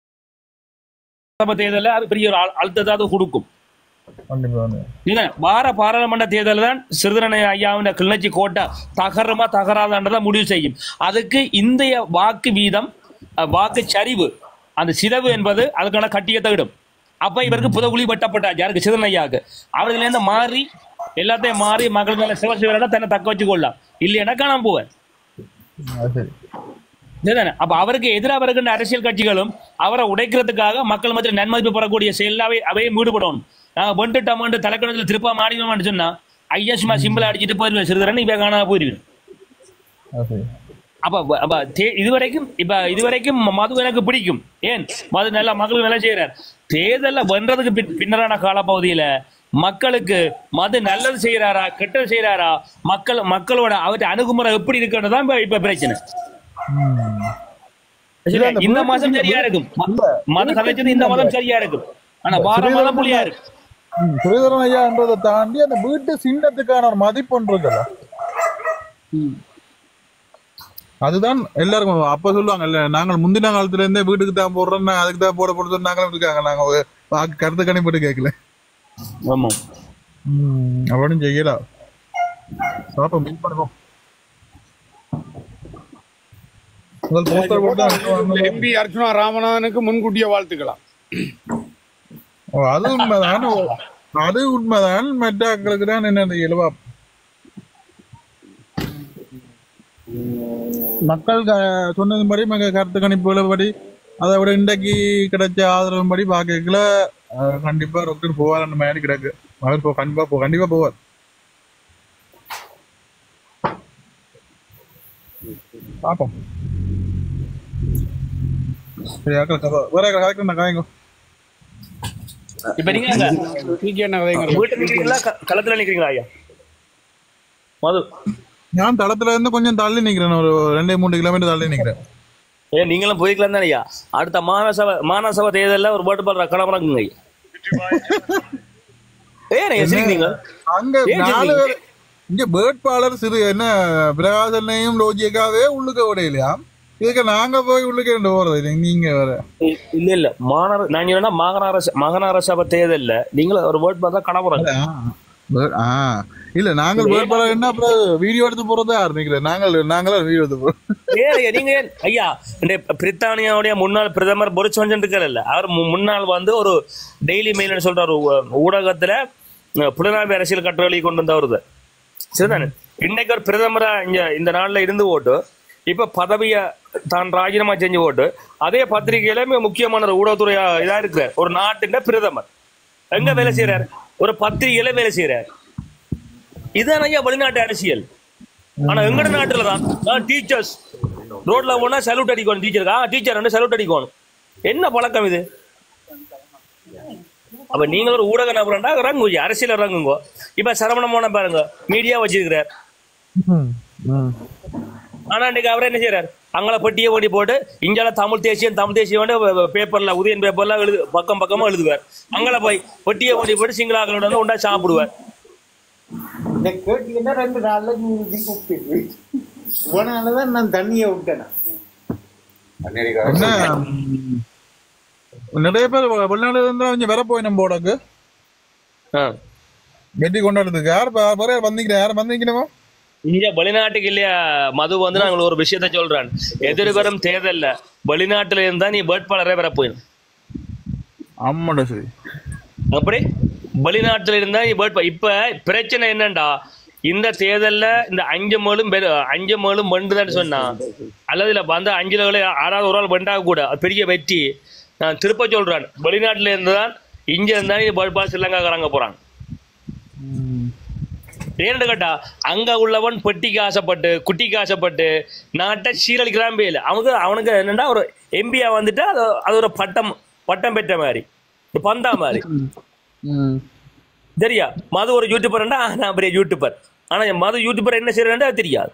தேர்தல்ல அது பெரிய ஒரு அழு- அழுத்தத்தை அது கொடுக்கும் கண்டிப்பா நீங்க வார பாராளுமன்ற தேர்தல் தான் சிறுதரனை ஐயாவின் கிளர்ச்சி கோட்டை தகரமா தகராதான்றதை முடிவு செய்யும் அதுக்கு இந்திய வாக்கு வீதம் அஹ், வாக்கு சரிவு அந்த சிதவு என்பது அதுக்கான கட்டிய தகிடும் அப்ப இவருக்கு புதகுழி வெட்டப்பட்டாச்சு யாருக்கு சிறுதரன் ஐயாவுக்கு அவர்கள இருந்து மாறி எல்லாத்தையும் மாறி மக்கள் மேல சிவ சிவரா தன்னை தக்க வச்சு கொள்ளலாம் இல்லையா காணாம போவேன் அது சரி சரிதானே அப்ப அவருக்கு எதிராக வருகின்ற அரசியல் கட்சிகளும் அவரை உடைக்கிறதுக்காக மக்கள் மத்தியில் நன்மதிப்பு பெறக்கூடிய செயலாவே அவையும் ஈடுபடணும் நாங்க வந்துட்டோம் தலைக்கணத்தில் திருப்பா மாறினோம்னு சொன்னா ஐயா சும்மா சிம்பிளா அடிச்சுட்டு போயிருவேன் சிறுதரன் இப்ப காணாம போயிருவேன் அது சரி அப்ப அப்ப தே- இதுவரைக்கும் இப்ப இதுவரைக்கும் மது எனக்கு பிடிக்கும் ஏன் மது நல்லா மக்களுக்கு நல்லா செய்யறார் தேர்தல்ல வென்றதுக்கு பின்- பின்னரான காலப்பகுதியில மக்களுக்கு மது நல்லது செய்யறாரா கெட்டது செய்யறாரா மக்கள் மக்களோட அவற்றை அணுகுமுறை எப்படி இருக்குன்னு தான் இப்ப- இப்ப பிரச்சனை சரியா? அந்த இந்த வீட்டுக்கு மாசம் இந்த சரியா இருக்கும் இல்ல, மது கதைச்சது இந்த மாதம் சரியா இருக்கும் ஆனா வார மாதம் புள்ளியா இருக்கு ம், ஸ்ரீதரன் ஐயான்றதை தாண்டி அந்த வீட்டு சின்னத்துக்கான ஒரு மதிப்பு ஒன்று இருக்குல்ல அதுதான் எல்லாருக்கும் அப்ப சொல்லுவாங்க இல்ல நாங்கள் முந்தின காலத்துல இருந்தே வீட்டுக்கு தான் போடுறோம் அதுக்கு தான் போட போட சொன்னாங்களும் இருக்காங்க நாங்க ஒரு வாக்கு- கருத்து கணிப்பட்டு கேட்கல ஆமா ம், அவனும் செய்யலாம் பாப்போம் மீட் பண்ணுவோம் முதல் poster போட்டு தான் அனுப்புவாங்க. எம்பி அர்ச்சுனா ராமநாதனுக்கு முன்கூட்டிய வாழ்த்துக்கலாம் ஓ, அது உண்மைதான் ஓ, அது உண்மைதான் மற்றவங்களுக்கு தான் என்ன இயல்பா மக்கள் க- சொன்னதுபடி மக கருத்து கணிப்புகளபடி அதை விட இன்றைக்கு கிடைச்ச ஆதரவுபடி பார்க்கல கண்டிப்பா டாக்டர் போவார் அந்த மாதிரி கிடக்கு அவர் போ கண்டிப்பா போ கண்டிப்பா போவார் பாப்போம் சரி ஆக்கள் கதை வேற கதைக்கு நான் காயங்க இப்ப நீங்க எங்க? நீங்க என்ன கதைங்க வீட்டுல நிக்கிறீங்களா க- களத்துல நிக்கிறீங்களா ஐயா மது நான் தளத்துல இருந்து கொஞ்சம் தள்ளி நிக்கிறேன் ஒரு ரெண்டு மூணு கிலோமீட்டர் தள்ளி நிக்கிறேன் ஏ நீங்களும் போய்க்கலாம் தானே ஐயா அடுத்த மாநசபை மாநசபை தேர்தலில் ஒரு போட்டு பாடுற கடமரங்குங்க ஐயா ஏன் எசிக்கிறீங்க அங்க ஏன் நாலு சொல்றீங்க? பேர் இங்க வேட்பாளர் சிறு என்ன பிரகாசனையும் லோஜிக்காவே உள்ளுக்க விடையிலையா இதுக்கு நாங்க போய் உள்ளுக்க போறது இல்லை, நீங்க வேற இல்ல இல்ல மாநகர நான் என்ன மாநகர மாநகர சபை தேர்தல்ல நீங்களும் ஒரு ஓட் பார்த்தா கடமுறாங்க ஆ, வே- ஆ இல்ல நாங்கள் வேட்பாளர் என்ன அப்புறம் வீடியோ எடுத்து போறதா நினைக்கிறேன் நாங்கள் நாங்களா வீடியோ எடுத்து போறோம் ஏன் ஐயா, நீங்க ஏன் ஐயா இந்த பிரித்தானியாவுடைய முன்னாள் பிரதமர் பொரிஸ் ஜான்சன் இருக்கார்ல அவர் மு- முன்னாள் வந்து ஒரு டெய்லி மெயில்னு சொல்ற ஒரு ஊ- ஊடகத்துல அஹ், புலனாய்வு அரசியல் கட்டுரை கொண்டு வந்தவருது சரிதானே இன்னைக்கு ஒரு பிரதமரா இங்க இந்த நாள்ல இருந்து ஓட்டு இப்ப பதவிய தான் ராஜினாமா செஞ்சு ஓட்டு அதே பத்திரிகையில மிக முக்கியமான ஒரு ஊடகத்துறை இதா இருக்கிறார் ஒரு நாட்டின் பிரதமர் எங்க வேலை செய்யறாரு ஒரு பத்திரிகையில வேலை செய்யறாரு இதுதான் ஐயா வெளிநாட்டு அரசியல் ஆனா எங்கட நாட்டுல தான் டீச்சர்ஸ் ரோட்ல போனா சல்யூட் அடிக்கணும் டீச்சருக்கு ஆ டீச்சர் வந்து சல்யூட் அடிக்கணும் என்ன பழக்கம் இது அப்ப நீங்க ஒரு ஊடக நபரண்டா இறங்குங்க அரசியல் இறங்குங்க இப்ப சரவண மோன பாருங்க மீடியா வச்சிருக்கிறார் ஆனா இன்னைக்கு அவர் என்ன செய்யறாரு அங்கள பெட்டியை ஓடி போட்டு இங்கால தமிழ் தேசியம் தமிழ் தேசியம் வந்து பேப்பர்ல உதயன் பேப்பர்ல எழுது பக்கம் பக்கமா எழுதுவார் அங்கள போய் பெட்டியை ஓடி போட்டு சிங்களாக்களோட வந்து உண்டா சாப்பிடுவார் இந்த கேட்டீங்கன்னா ரெண்டு நாள்ல நீ கூப்பிட்டு போனாலதான் நான் தண்ணியை விட்டேன் என்ன ம், நிறைய பேர் வெ- வெளிநாடுல இருந்தா கொஞ்சம் வர போய் நம்ம போடக்கு ஆ. வெட்டி கொண்டாடுறதுக்கு யார் ப- வேற வந்தீங்க யார் வந்தீங்கன்னமா இங்க வெளிநாட்டுக்கு இல்லையா மது வந்து நான் உங்களுக்கு ஒரு விஷயத்த சொல்றேன் எதிர்வரும் தேர்தல்ல வெளிநாட்டுல இருந்தா நீ வேட்பாளரே வர போயிடும் ஆமாடா சரி அப்படி வெளிநாட்டுல இருந்தா நீ வேட்பா இப்ப பிரச்சனை என்னண்டா இந்த தேர்தல்ல இந்த அஞ்சு மேலும் பெரு- அஞ்சு மேலும் வெண்டுதான்னு சொன்னா அல்லது இல்ல வந்த அஞ்சுல வேலை ஆறாவது ஒரு ஆள் வெண்டா கூட அது பெரிய வெற்றி நான் திருப்ப சொல்றேன் வெளிநாட்டுல இருந்து தான் இங்க இருந்தா நீ வேட்பாளர் ஸ்ரீலங்காக்காரங்க போறாங்க ஏன்னு கேட்டா அங்க உள்ளவன் பெட்டிக்கு ஆசைப்பட்டு குட்டிக்கு ஆசைப்பட்டு நாட்டை சீரழிக்கிறான் பேல அவனுக்கு அவனுக்கு என்னன்னா ஒரு எம்பியா வந்துட்டு அது அது ஒரு பட்டம் பட்டம் பெற்ற மாதிரி ஒரு பந்தா மாதிரி சரியா மது ஒரு யூடியூபர்ண்டா நான் பெரிய யூடியூபர் ஆனா என் மது யூடியூபர் என்ன செய்யறேன்டா அது தெரியாது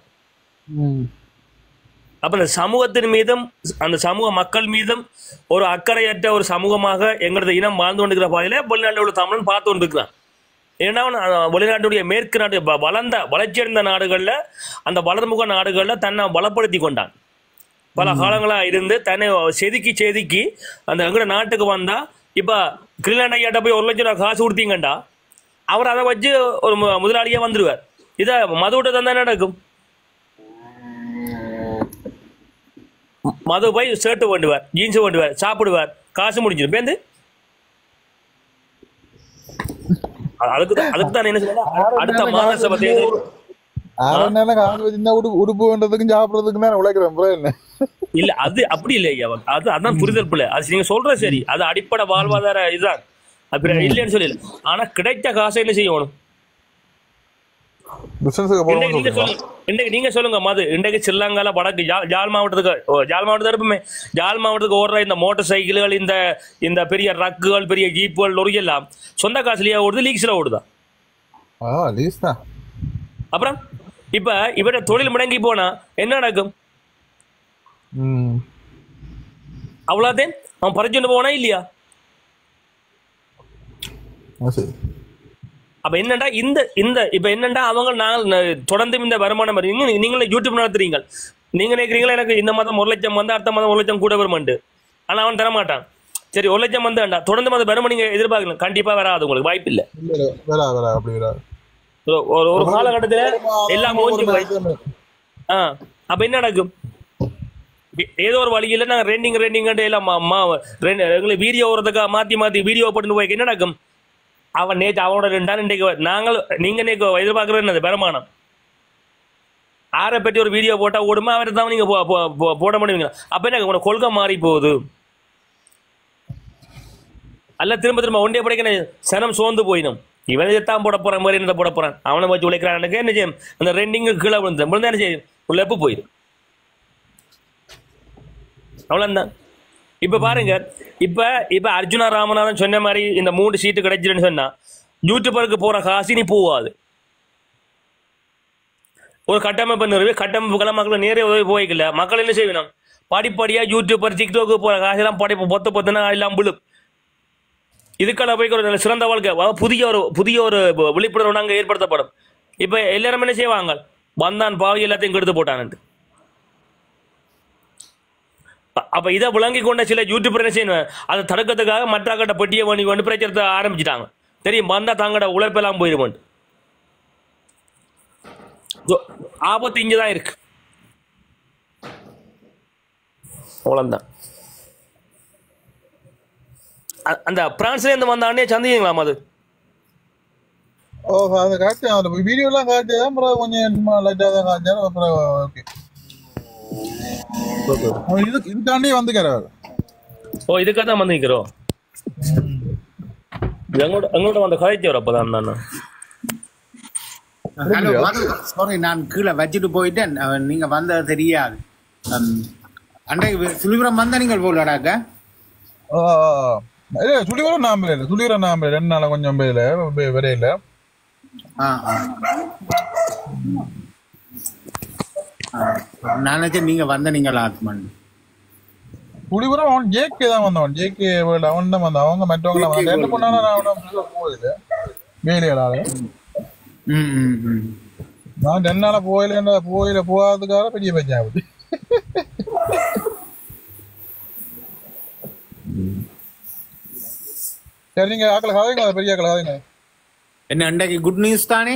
அப்ப அந்த சமூகத்தின் மீதும் அந்த சமூக மக்கள் மீதும் ஒரு அக்கறையற்ற ஒரு சமூகமாக எங்களது இனம் வாழ்ந்து கொண்டிருக்கிற பாதையில வெளிநாட்டில் உள்ள தமிழன் பார்த்து கொண்டிருக்கிறான் ஏன்னா அவன், அஹ், வெளிநாட்டுடைய மேற்கு நாடு வ- வளர்ந்த வளர்ச்சியடைந்த நாடுகள்ல அந்த வளர்முக நாடுகள்ல தன்னை பலப்படுத்தி கொண்டான் பல காலங்களா இருந்து தன்னை செதுக்கி செதுக்கி அந்த எங்கட நாட்டுக்கு வந்தா இப்ப கிரீன்லாண்ட் ஐயாட்ட போய் ஒரு லட்சம் ரூபாய் காசு கொடுத்தீங்கண்டா அவர் அதை வச்சு ஒரு மு- முதலாளியா வந்துருவார் இதை மதுவிட்ட தந்தா என்ன நடக்கும் ம- மது போய் ஷர்ட் வேண்டுவார் ஜீன்ஸ் வேண்டுவார் சாப்பிடுவார் காசு முடிஞ்சிடும் பேந்து அ- அதுக்கு தான் அதுக்கு தான் என்ன சொல்றேன் அடுத்த மாகாண சபை தேர்தல் ஆறு நேரம் காசு வச்சிருந்தா உடுப்பு உடுப்பு வேண்டதுக்கும் சாப்பிடறதுக்கும் தான் உழைக்கிறேன் அப்புறம் என்ன இல்ல அது அப்படி இல்லை ஐயா அது அதான் புரிதல் பிள்ளை அது நீங்க சொல்ற சரி அது அடிப்படை வாழ்வாதார இதுதான் அப்படி இல்லைன்னு சொல்லல ஆனா கிடைத்த காசை என்ன செய்யணும் பிசினஸுக்கு இன்றைக்கு நீங்க போகணும் சொல்லுங்க இன்றைக்கு நீங்க சொல்லுங்க மது இன்றைக்கு சில்லாங்கால வடக்கு ஜா- ஜாழ் மாவட்டத்துக்கு ஓ, ஜாழ் மாவட்டத்தில் இருப்புமே ஜாழ் மாவட்டத்துக்கு ஓடுற இந்த மோட்டார் சைக்கிள்கள் இந்த இந்த பெரிய ட்ரக்குகள் பெரிய ஜீப்புகள் லொரி எல்லாம் சொந்த காசுலயா ஓடுது லீக்ஸ்ல ஓடுதா ஆ லீஸ் தான் அப்புறம் இப்ப இவர தொழில் முடங்கி போனா என்ன நடக்கும் ம் அவ்வளோதேன் அவன் பறிச்சுட்டு போனா இல்லையா ஆ, சரி அப்ப என்னண்டா இந்த இந்த இப்ப என்னண்டா அவங்க நாங்கள் ந- தொடர்ந்து இந்த வருமானம் வரும். நீங்க நீங்களே யூடியூப் நடத்துறீங்க நீங்க நினைக்கிறீங்களா எனக்கு இந்த மாதம் ஒரு லட்சம் வந்து அடுத்த மாதம் ஒரு லட்சம் கூட வருமாண்டு ஆனா அவன் தர மாட்டான் சரி ஒரு லட்சம் வந்தாண்டா தொடர்ந்து மாதம் வருமானம் நீங்க எதிர்பார்க்கலாம் கண்டிப்பா வராது உங்களுக்கு வாய்ப்பு இல்ல இல்ல, இல்ல, வரா வரா அப்படி வரா ஒரு- ஒரு ஒரு காலகட்டத்துல எல்லாம் மூஞ்சி போய் ஆ அப்ப என்ன நடக்கும் ஏ- ஏதோ ஒரு வழியில நாங்க ரெண்டிங் ரெண்டிங் எல்லாம் மா- மா- ரெண்டு- எங்களுக்கு வீடியோ ஓடுறதுக்கா மாத்தி மாத்தி வீடியோ போட்டு போய் என்ன நடக்கும் அவன் நேற்று அவனோட ரெண்டாம் இன்றைக்கு வ- நாங்கள் நீங்க இன்னைக்கு எதிர்பார்க்கறது என்னது வருமானம் ஆரை பற்றி ஒரு வீடியோ போட்டா ஓடுமா அவரை தான் நீங்க போ- போ- போ- போட முடியுங்க அப்ப என்ன உங்களோட கொள்கை மாறி போகுது அல்ல திரும்ப திரும்ப ஒன்றே படைக்க சனம் சோர்ந்து போயிடும் இவன் இதைத்தான் போட போறான் மாதிரி என்ன போட போறான் அவனை வச்சு உழைக்கிறான் என்ன செய்யும் அந்த ரெண்டிங்கு கீழே விழுந்து விழுந்தா என்ன செய்யும் உள்ள எப்போ போயிடும் அவ்வளவுதான் இப்ப பாருங்க இப்ப இப்ப அர்ஜுனா ராமநாதன் சொன்ன மாதிரி இந்த மூணு சீட்டு கிடைச்சிருன்னு சொன்னா யூடியூபருக்கு போற காசு நீ போவாது ஒரு கட்டமைப்பு நிறுவி கட்டமைப்புக்கெல்லாம் மக்களை நேரே உதவி போய்க்கல மக்கள் என்ன செய்யணும் படிப்படியா யூடியூபர் டிக்டாக்கு போற காசெல்லாம் படிப்பு பொத்த பொத்துனா எல்லாம் விழும் இதுக்கான போய் ஒரு நல்ல சிறந்த வாழ்க்கை அதாவது புதிய ஒரு புதிய ஒரு விழிப்புணர்வு அங்கே ஏற்படுத்தப்படும் இப்போ எல்லாரும் என்ன செய்வாங்க வந்தான் பாவி எல்லாத்தையும் கெடுத்து போட்டான்ட்டு அ- அப்ப இதை விளங்கி கொண்ட சில யூடியூபர் என்ன செய்யணும் அதை தடுக்கிறதுக்காக மற்ற பெட்டியை பண்ணி கொண்டு பிரச்சாரத்தை ஆரம்பிச்சிட்டாங்க தெரியும் வந்தா தங்களோட உழைப்பெல்லாம் போயிருமோண்டு இதோ, ஆபத்து இங்கே தான் இருக்கு அவ்வளோதான் அ- அந்த பிரான்ஸ்ல இருந்து வந்த அண்ணே சந்தீங்களாம் அது ஓ அதை காட்டு அந்த வீடியோலாம் காட்டு அப்புறம் கொஞ்சம் சும்மா லைட்டாக தான் காய்ச்சாலும் அப்புறம் ஓகே இது இதுக்காண்டி வந்துக்கிறாரு ஓ இதுக்காக தான் வந்து நிற்கிறோம் எங்களோட எங்களோட வந்த கதைக்கு வர அப்பதான் நான் ஹலோ சாரி நான் கீழே வச்சுட்டு போயிட்டேன் அஹ், நீங்க வந்தது தெரியாது ஹம், அன்றைக்கு சுழிபுரம் வந்த நீங்கள் போலடாக்க இல்ல சுழிவரம் நாம்பல இல்ல சுழிவரம் நாம்பல ரெண்டு நாளா கொஞ்சம் பேர்ல வரையில ஆ ஆ ஆ, நான் நினைச்சேன் நீங்க வந்த நீங்கள் ஆத்மன் சுழிவரம் அவன் ஜேகே தான் வந்தவன் ஜேகே அவன் தான் வந்தான் அவங்க மற்றவங்க வந்தான் என்ன பண்ணாலும் நான் அவன போயில வேலையாளால ம் ம் ம் நான் ரெண்டு நாளா போயில போயில போகாததுக்காக பெரிய பையன் ஆகுது சரி நீங்க ஆக்களை கதைங்க அதை பெரிய ஆக்களை கதைங்க என்ன அன்றைக்கு குட் நியூஸ் தானே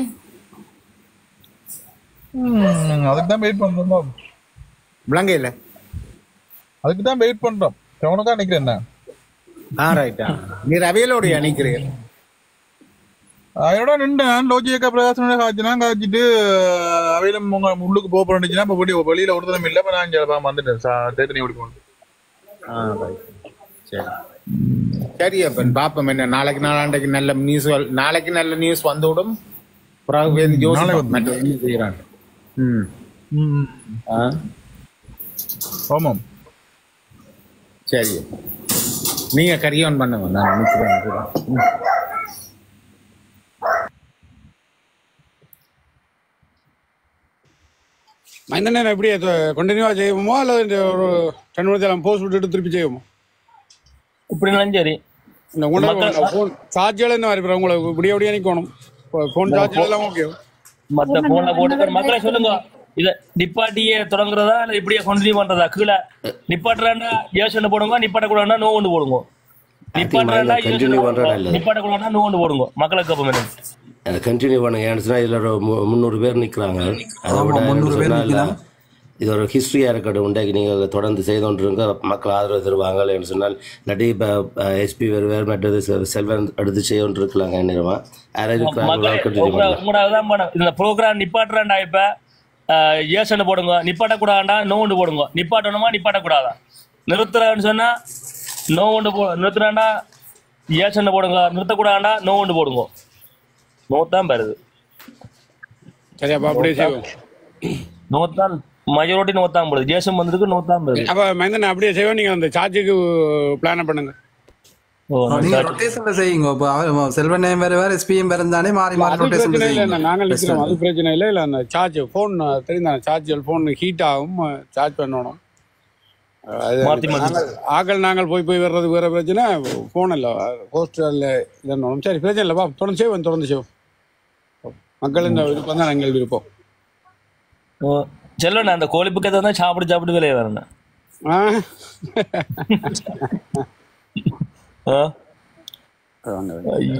ம், அதுக்கு தான் வெயிட் பண்றோம் விளங்க இல்ல அதுக்கு தான் வெயிட் பண்றோம் உனக்கா நிக்கிறேன் நான் ஆ ரைட்டா நீர் அவையலோடு அணிக்கிறீர்கள் அதோட நின்றேன் லோஜியக்கா பிரகாசனோட காய்ச்சினா காய்ச்சிட்டு அவையிலும் உங்க உள்ளுக்கு போக போறேன்னுச்சுன்னா இப்போ வெளியே வெளியில ஒருத்தரம் இல்லை இப்போ நான் இங்கே வந்துட்டேன் சா- தேத்தனி ஓடிக்கணும் ஆ ரைட் சரி சரி அப்பன் பாப்போம் என்ன நாளைக்கு நாளாண்டைக்கு நல்ல நியூஸ் நாளைக்கு நல்ல நியூஸ் வந்துவிடும் பிறகு வந்து யோசிப்போம் மற்ற என்ன செய்யறாங்க ம் ம் ஆ சரி நீங்க கரியவன் பண்ணுங்க நான் நிக்கிறேன் கூட. ம். இந்த நேரம் எப்படி கண்டினியூவா செய்வோமோ அல்லது இந்த ஒரு ரெண்டு மணி நேரம் போஸ்ட் விட்டுட்டு திருப்பி செய்வோமோ இப்படினாலும் சரி இந்த உங்களோட ஃபோன் சார்ஜில் என்ன வரைக்கும் உங்களுக்கு இப்படியே இப்படியே நிற்கணும் ஃபோன் சார்ஜ் எல்லாம் ஓகே மத்த போன்ல போட்டு மக்களை சொல்லுங்க இத நிப்பாட்டியே தொடங்குறதா இல்ல இப்படியே கண்டினியூ பண்றதா கீழே நிப்பாட்டுறாண்டா யோசனை போடுங்க நிப்பாட்ட கூடாண்டா நோ ஒன்று போடுங்க நிப்பாட்டுறாண்டா continue பண்றது நல்லது. நிப்பாட்ட கூடாண்டா நோ ஒன்று போடுங்க மக்களுக்கு அப்ப என்ன அதை கண்டினியூ பண்ணுங்க ஏன்னு சொன்னா இதுல ஒரு மு- முந்நூறு பேர் நிக்கிறாங்க அதை விட முந்நூறு பேர் சொன்னா நிக்கலாம். இது ஒரு ஹிஸ்டரியா இருக்கட்டும் உண்டாக்கி நீங்கள் தொடர்ந்து செய்து கொண்டிருங்க மக்கள் ஆதரவு தருவாங்க என்று சொன்னால் இல்லாட்டி இப்போ எஸ்பி வருவார் மற்றது செ- செல்வன் எடுத்து செய்து கொண்டிருக்கலாங்க நேரமா யாராவது இருக்கிறாங்களோ கண்டினியூ பண்ணலாம் உங்களோட தான் பண்ண இந்த ப்ரோக்ராம் நிப்பாட்டுறாண்டா இப்ப யோசனை போடுங்க நிப்பாட்ட கூடாண்டா நோ ஒன்று போடுங்க நிப்பாட்டணுமா நிப்பாட்ட கூடாதா நிறுத்துறான்னு சொன்னா நோ ஒன்று போ நிறுத்துறாண்டா யோசனை போடுங்க நிறுத்தக்கூடாண்டா நோ ஒன்று போடுங்க நோ தான் பெறுது சரி அப்போ அப்படியே செய்வோம் நோத்தான் மெஜாரிட்டி நோத்தான் போடுது ஜேசம் வந்திருக்கு நோத்தான் போடுது அப்போ மைந்தன் அப்படியே செய்வோம் நீங்கள் அந்த சார்ஜுக்கு பிளான் பண்ணுங்க ஓ நீங்க ரொட்டேஷன்ல செய்யுங்க இப்போ அவர் செல்வனையும் வேற வேற எஸ்பியும் வேற தானே மாறி மாறி அது ரொட்டேஷன்ல பிரச்சனை இல்லை செய்யுங்க நாங்கள் நிற்கிறோம் அது பிரச்சனை இல்லை இல்லை அந்த சார்ஜ் ஃபோன் தெரியும் சார்ஜ் ஃபோன் ஹீட் ஆகும் சார்ஜ் பண்ணணும் அது மாத்தி மாத்தி. நாங்கள் ஆக்கள் நாங்கள் போய் போய் வர்றது வேற பிரச்சனை ஃபோன் இல்லை ஹோஸ்டலில் இதணும் சரி பிரச்சனை இல்லை வா தொடர்ந்து செய்வோம் தொடர்ந்து செய்வோம் மக்கள் இந்த விருப்பம் தான் எங்கள் விருப்பம் ஓ செல்வண்ணா அந்த கோழிப்புக்கு தான் சாப்பிட்டு சாப்பிட்டு விலையை வரணும் ஆ ஆ வாங்க, வாங்க. ஐயோ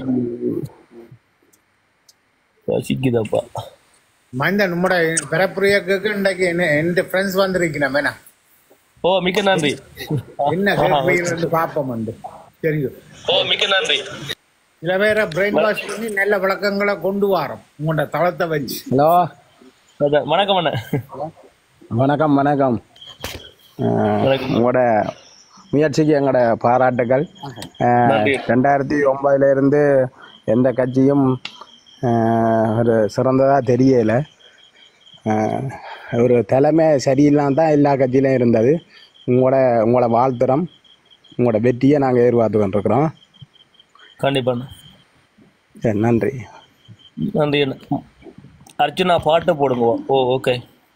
பசிக்குதப்பா மந்த நம்மட பிறப்புரியக்கு இன்றைக்கு என்ன எந்த ஃப்ரெண்ட்ஸ் வந்திருக்கிறேன் வேணா ஓ மிக்க நன்றி என்ன கேட்பீங்கன்னு பார்ப்போம் வந்து தெரியும் ஓ மிக்க நன்றி சில பேரை பிரெயின் வாஷ் பண்ணி நல்ல விளக்கங்களை கொண்டு வரோம் உங்களோட தளத்தை வச்சு ஹலோ அதான், வணக்கம் அண்ணா வணக்கம் வணக்கம் அஹ், வணக்கம். உங்களோட முயற்சிக்கு எங்களோட பாராட்டுகள் அஹ், நன்றி. ரெண்டாயிரத்தி ஒன்பதுல இருந்து எந்த கட்சியும் அஹ், ஒரு சிறந்ததா தெரியல அஹ், ஒரு தலைமை சரியில்லாம தான் எல்லா கட்சியிலும் இருந்தது உங்களோட உங்களோட வாழ்த்துறோம் உங்களோட வெற்றியை நாங்கள் எதிர்பார்த்து கொண்டிருக்கிறோம் கண்டிப்பா அண்ணா. சரி நன்றி நன்றி அண்ணா அர்ச்சுனா பாட்டு போடுங்க ஓ ஓகே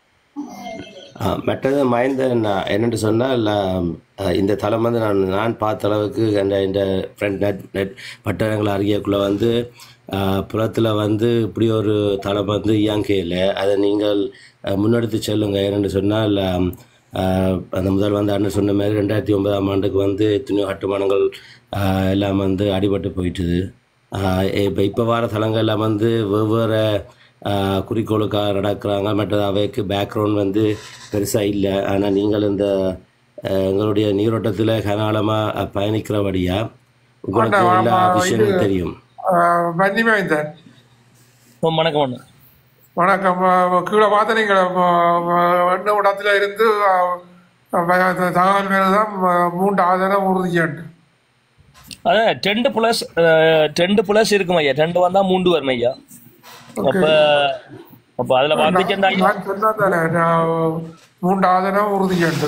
ஆ, மற்றது மயந்தன் என்னென்று சொன்னால் ஆ, இந்த தளம் வந்து நான் நான் பார்த்த அளவுக்கு அந்த இந்த ஃப்ரெண்ட் நெட் நெட் பட்டணங்கள் அறியக்குள்ளே வந்து புறத்தில் வந்து இப்படி ஒரு தளம் வந்து இயங்கையில் அதை நீங்கள் ஆ, முன்னெடுத்து செல்லுங்க ஏனென்று சொன்னால் ஆம், ஆ, அந்த முதல் வந்து அண்ணன் சொன்ன மாதிரி ரெண்டாயிரத்தி ஒன்பதாம் ஆண்டுக்கு வந்து எத்தனையோ கட்டுமானங்கள் ஆ, எல்லாம் வந்து அடிபட்டு போயிட்டுது இப்போ இப்போ வர தளங்கள் எல்லாம் வந்து வெவ்வேறு ஆஹ் குறிக்கோளுக்காக நடக்கிறாங்க மற்றது அவைக்கு பேக்ரவுண்ட் வந்து பெருசாக இல்லை ஆனால் நீங்கள் இந்த ஆஹ் எங்களுடைய நீரோட்டத்தில் கனாலமாக பயணிக்கிறபடியா உங்களுக்கு எல்லா விஷயமும் தெரியும் வன்னிமைந்தன் ஓ வணக்கம் அண்ணா வணக்கம் அஹ் கீழே பார்த்து நீங்கள் எண்ண இடத்துல இருந்து அஹ், அஹ், தகவல் மேலே தான் மூன்று ஆதாரம் உறுதியாண்டு அதான் டென்ட் ப்ளஸ் டென்ட் ப்ளஸ் இருக்கும் ஐயா டென்ட் வந்தா மூண்டு வரும் ஐயா அப்ப அப்ப அதுல வந்துச்சுன்னா நான் சொன்னா தானே நான் மூன்று ஆதாரம் உறுதியாண்டு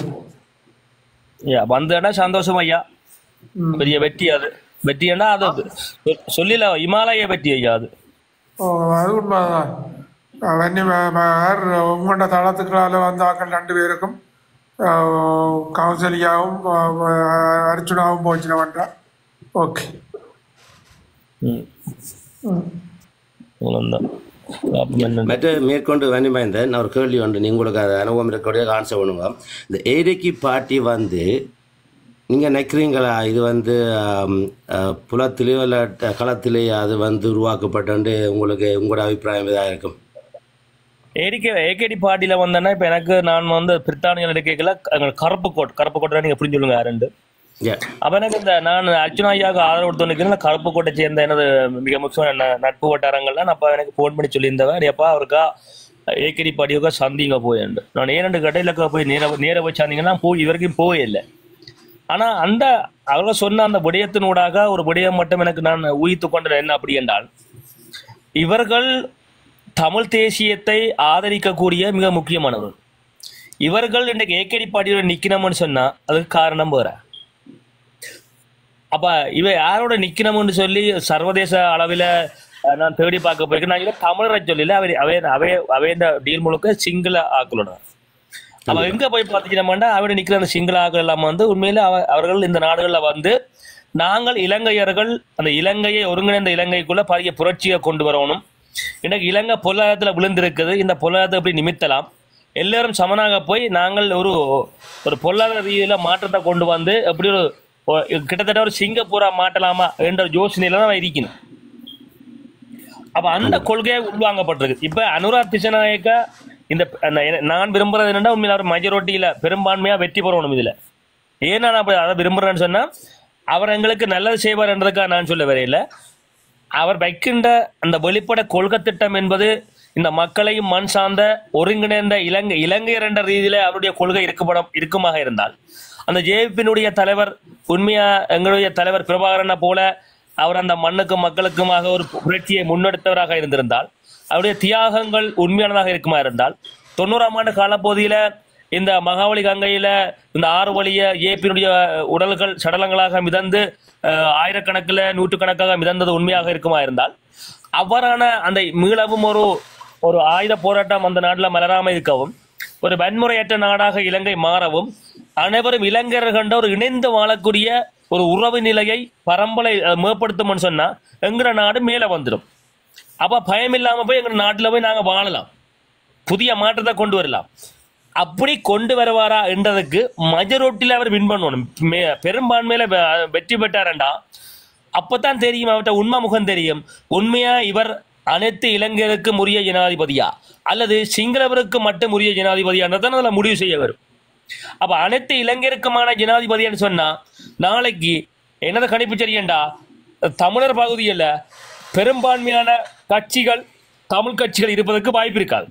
ஐயா வந்தேன்னா சந்தோஷம் ஐயா பெரிய வெற்றி அது வெற்றின்னா அது சொ- சொல்லல இமாலய வெற்றி ஐயா அது ஓ, அது உண்மைதான் வன்னி மேர் உங்களோட தளத்துக்களால் வந்த ஆக்கள் ரெண்டு பேருக்கும் அஹ், கௌசல்யாவும் அஹ், அர்ச்சுனாவும் போச்சுன வேண்டாம் ஓகே ம் அவ்வளவுதான் அப்ப என்ன மற்ற மேற்கொண்டு வன்னிமயந்தன் ஒரு கேள்வி உண்டு நீங்கள் உங்களுக்கு அது அனுபவம் இருக்கக்கூடிய ஆன்சர் பண்ணுங்க இந்த ஏரிக்கி பாட்டி வந்து நீங்கள் நினைக்கிறீங்களா இது வந்து ஆம், ஆஹ், புலத்திலேயோ இல்லை ட- களத்திலேயோ அது வந்து உருவாக்கப்பட்டு உங்களுக்கு உங்களோட அபிப்பிராயம் இதாக இருக்கும் ஏடிகே ஏகேடி பார்ட்டியில வந்தேன்னா இப்ப எனக்கு நான் வந்து பிரித்தானியல் எடுக்கல கருப்பு கோட் கருப்பு கோட்டை நீங்க புரிஞ்சு சொல்லுங்க ரெண்டு ஏ அப்ப எனக்கு இந்த நான் அர்ஜுனா ஐயாவுக்கு ஆதரவு கொடுத்து கருப்பு கோட்டை சேர்ந்த எனது மிக முக்கியமான ந- நட்பு வட்டாரங்கள்ல நான் அப்ப எனக்கு ஃபோன் பண்ணி சொல்லியிருந்தவன் எப்பா அவருக்கா ஏக்கடி பாடியோக்கா சந்திங்க போயேண்டு நான் ஏனண்டு கடையிலக்கா போய் நேர நேர போய் சந்திங்கன்னா போய் இது வரைக்கும் போவே இல்லை ஆனா அந்த அவங்க சொன்ன அந்த விடயத்தினூடாக ஒரு விடயம் மட்டும் எனக்கு நான் ஊகித்து கொண்டது என்ன அப்படி என்றால் இவர்கள் தமிழ் தேசியத்தை ஆதரிக்கக்கூடிய மிக முக்கியமானவர்கள் இவர்கள் இன்றைக்கு ஏக்கடி பாட்டியோட நிக்கணும்னு சொன்னா அதுக்கு காரணம் வேற அப்ப இவ யாரோட நிக்கணும்னு சொல்லி சர்வதேச அளவில் நான் தேடி பார்க்க போயிருக்கேன் நான் இதை தமிழரை சொல்லல அவை அவை அவை அவை இந்த டீல் முழுக்க சிங்கள ஆக்களோட அவ எங்க போய் பார்த்தீங்கன்னா அவட நிக்கிற அந்த சிங்கள ஆக்கள் எல்லாம் வந்து உண்மையில அவ- அவர்கள் இந்த நாடுகள்ல வந்து நாங்கள் இலங்கையர்கள் அந்த இலங்கையை ஒருங்கிணைந்த இலங்கைக்குள்ள பழைய புரட்சியை கொண்டு வரணும் இன்னைக்கு இலங்கை பொருளாதாரத்துல விழுந்திருக்குது இந்த பொருளாதாரத்தை எப்படி நிமித்தலாம் எல்லாரும் சமனாக போய் நாங்கள் ஒரு ஒரு பொருளாதார ரீதியில மாற்றத்தை கொண்டு வந்து எப்படி ஒரு ஒரு- கிட்டத்தட்ட ஒரு சிங்கப்பூரா மாட்டலாமா என்ற யோசனையில தான் இருக்கணும் அப்ப அந்த கொள்கையை உள்வாங்கப்பட்டிருக்கு இப்ப அனுராக் திசநாயக்கா இந்த அந்த என- நான் விரும்புறது என்னன்னா உண்மையில அவர் மெஜாரிட்டியில பெரும்பான்மையா வெற்றி பெறணும் இதுல ஏன் நான் அப்படி அதை விரும்புறேன்னு சொன்னா அவர் எங்களுக்கு நல்லது செய்வார் என்றதுக்காக நான் சொல்ல வரையில அவர் வைக்கின்ற அந்த வெளிப்பட கொள்கை திட்டம் என்பது இந்த மக்களையும் மண் சார்ந்த ஒருங்கிணைந்த இலங்கை இலங்கையர் என்ற ரீதியில அவருடைய கொள்கை இருக்கப்படும் இருக்குமாக இருந்தால் அந்த ஜேபியினுடைய தலைவர் உண்மையா எங்களுடைய தலைவர் பிரபாகரனை போல அவர் அந்த மண்ணுக்கும் மக்களுக்குமாக ஒரு புரட்சியை முன்னெடுத்தவராக இருந்திருந்தால் அவருடைய தியாகங்கள் உண்மையானதாக இருக்குமா இருந்தால் தொண்ணூறாம் ஆண்டு காலப்பகுதியில இந்த மகாவலி கங்கையில இந்த ஆறு வழிய ஏபியினுடைய உடல்கள் சடலங்களாக மிதந்து அஹ், ஆயிரக்கணக்கில் நூற்றுக்கணக்காக மிதந்தது உண்மையாக இருக்குமா இருந்தால் அவ்வாறான அந்த மீளவும் ஒரு ஒரு ஆயுத போராட்டம் அந்த நாட்டில் மலராமல் இருக்கவும் ஒரு வன்முறையற்ற நாடாக இலங்கை மாறவும் அனைவரும் இளைஞர்கள் கண்ட ஒரு இணைந்து வாழக்கூடிய ஒரு உறவு நிலையை பரம்பலை அஹ், மேம்படுத்தும்னு சொன்னா எங்கிற நாடு மேலே வந்துடும் அப்ப பயம் இல்லாம போய் எங்க நாட்டுல போய் நாங்க வாழலாம் புதிய மாற்றத்தை கொண்டு வரலாம் அப்படி கொண்டு வருவாரா என்றதுக்கு மெஜாரிட்டியில் அவர் வின் பண்ணணும் மே- பெரும்பான்மையில வெ- வெற்றி பெற்றாரண்டா அப்பதான் தெரியும் அவர்கிட்ட உண்மை முகம் தெரியும் உண்மையா இவர் அனைத்து இளைஞருக்கும் உரிய ஜனாதிபதியா அல்லது சிங்களவருக்கு மட்டும் உரிய ஜனாதிபதியான்றதான் அதில் முடிவு செய்ய வரும் அப்ப அனைத்து இளைஞருக்குமான ஜனாதிபதின்னு சொன்னா நாளைக்கு என்னதை கணிப்பு சரியண்டா தமிழர் பகுதியில் பெரும்பான்மையான கட்சிகள் தமிழ் கட்சிகள் இருப்பதற்கு வாய்ப்பு இருக்காது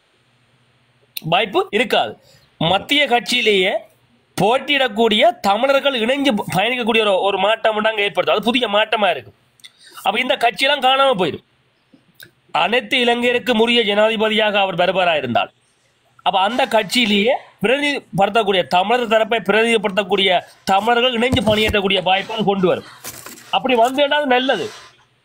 வாய்ப்பு இருக்காது மத்திய கட்சியிலேயே போட்டியிடக்கூடிய தமிழர்கள் இணைஞ்சு பயணிக்கக்கூடிய ஒரு ஒரு மாற்றம் அங்கே ஏற்படுத்தும் அது புதிய மாற்றமா இருக்கும் அப்ப இந்த கட்சியெல்லாம் காணாம போயிடும் அனைத்து இலங்கையருக்கும் உரிய ஜனாதிபதியாக அவர் வருபவரா இருந்தால் அப்ப அந்த கட்சியிலேயே பிரதிநிதிப்படுத்தக்கூடிய தமிழர் தரப்பை பிரதிநிதிப்படுத்தக்கூடிய தமிழர்கள் இணைஞ்சு பணியாற்றக்கூடிய வாய்ப்புகள் கொண்டு வரும் அப்படி வந்தேன்னா அது நல்லது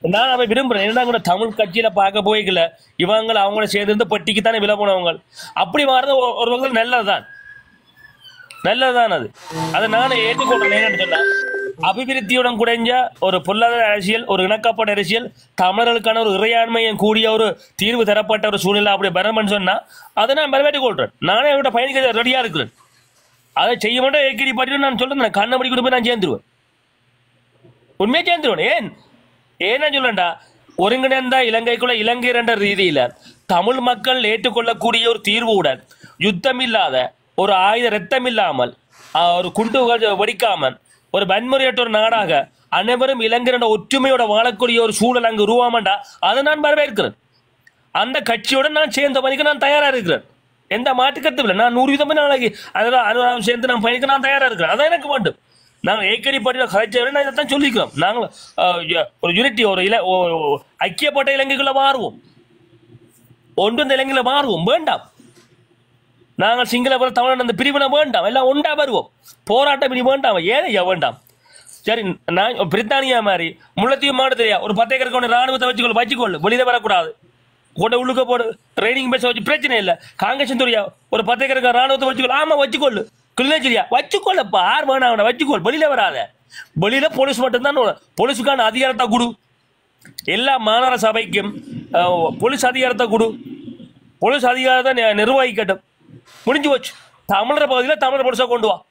நான் அவன் விரும்புறேன் ஏன்னா கூட தமிழ் கட்சியில பார்க்க போய்க்கல இவங்க அவங்கள சேர்ந்து பெட்டிக்கு தானே விலை போனவங்க அப்படி மாறுறது ஒரு- ஒரு வகையில் நல்லதுதான் நல்லதுதான் அது அதை நானும் ஏற்றுக்கொள்றேன் என்னன்னு சொன்னா அபிவிருத்தியுடன் குறைஞ்ச ஒரு பொருளாதார அரசியல் ஒரு இணக்கப்பட்ட அரசியல் தமிழர்களுக்கான ஒரு இறையாண்மையும் கூடிய ஒரு தீர்வு தரப்பட்ட ஒரு சூழ்நிலை அப்படி பெறணும்னு சொன்னா அதை நான் வரவேற்றுக் கொள்றேன் நானே அவரோட பயணிக்க ரெடியா இருக்கிறேன் அதை செய்ய மாட்டோம் ஏக்கிடி பாட்டியும் நான் சொல்றேன் நான் கண்ணபடி கூட போய் நான் சேர்ந்துருவேன் உண்மையை சேர்ந்துருவேன் ஏன் ஏன்னா சொல்லண்டா ஒருங்கிணைந்த இலங்கைக்குள்ள இலங்கை என்ற ரீதியில தமிழ் மக்கள் ஏற்றுக்கொள்ளக்கூடிய ஒரு தீர்வுடன் யுத்தம் இல்லாத ஒரு ஆயுத ரத்தம் இல்லாமல் ஆஹ், ஒரு குண்டு வெ- வெடிக்காமல் ஒரு வன்முறையற்ற ஒரு நாடாக அனைவரும் இலங்கை என்ற ஒற்றுமையோட வாழக்கூடிய ஒரு சூழல் அங்கு உருவாமண்டா அதை நான் வரவேற்கிறேன் அந்த கட்சியோட நான் சேர்ந்த பணிக்கு நான் தயாரா இருக்கிறேன் எந்த மாற்றுக்கருத்தும் இல்லை நான் நூறு வீதம் நாளைக்கு அதெல்லாம் அனுராகம் சேர்ந்து நான் பணிக்க நான் தயாரா இருக்கிறேன் அதான் எனக்கு வேண்டும் நாங்கள் ஏக்கடி பட்டியல கலைச்சவரை நான் இதைத்தான் சொல்லிக்கிறோம் நாங்கள் அஹ், ய- ஒரு யூனிட்டி ஒரு இல ஒ- ஒ- ஐக்கியப்பட்ட இலங்கைக்குள்ள மாறுவோம் ஒன்று இந்த இலங்கையில மாறுவோம் வேண்டாம் நாங்கள் சிங்கள புற தமிழன் அந்த பிரிவினை வேண்டாம் எல்லாம் ஒன்றா வருவோம் போராட்டம் இனி வேண்டாம் ஏன் ஐயா வேண்டாம் சரி நான் பிரித்தானியா மாதிரி முள்ளத்தீவு மாவட்டத்திலேயா ஒரு பத்து ஏக்கருக்கு ஒன்று ராணுவத்தை வச்சுக்கொள்ளு வச்சுக்கொள்ளு வெளியில வரக்கூடாது கூட உள்ளுக்க போடு ட்ரைனிங் பேச வச்சு பிரச்சனை இல்லை காங்கிரஸ் துறையா ஒரு பத்து ஏக்கருக்கு ராணுவத்தை வச்சுக்கொள்ளு ஆமா வச்சுக்கொள்ளு கிளிநேச்சரியா வச்சுக்கொள்ளப்பா ஆறு வேணா அவனை வச்சுக்கொள் வெளியில வராத வெளியில போலீஸ் மட்டும்தான் போலீஸுக்கான அதிகாரத்தை கொடு எல்லா மாநகர சபைக்கும் அஹ், போலீஸ் அதிகாரத்தை கொடு போலீஸ் அதிகாரத்தை நி- நிர்வகிக்கட்டும் முடிஞ்சு போச்சு தமிழர் பகுதியில் தமிழர் போலீஸை கொண்டு வா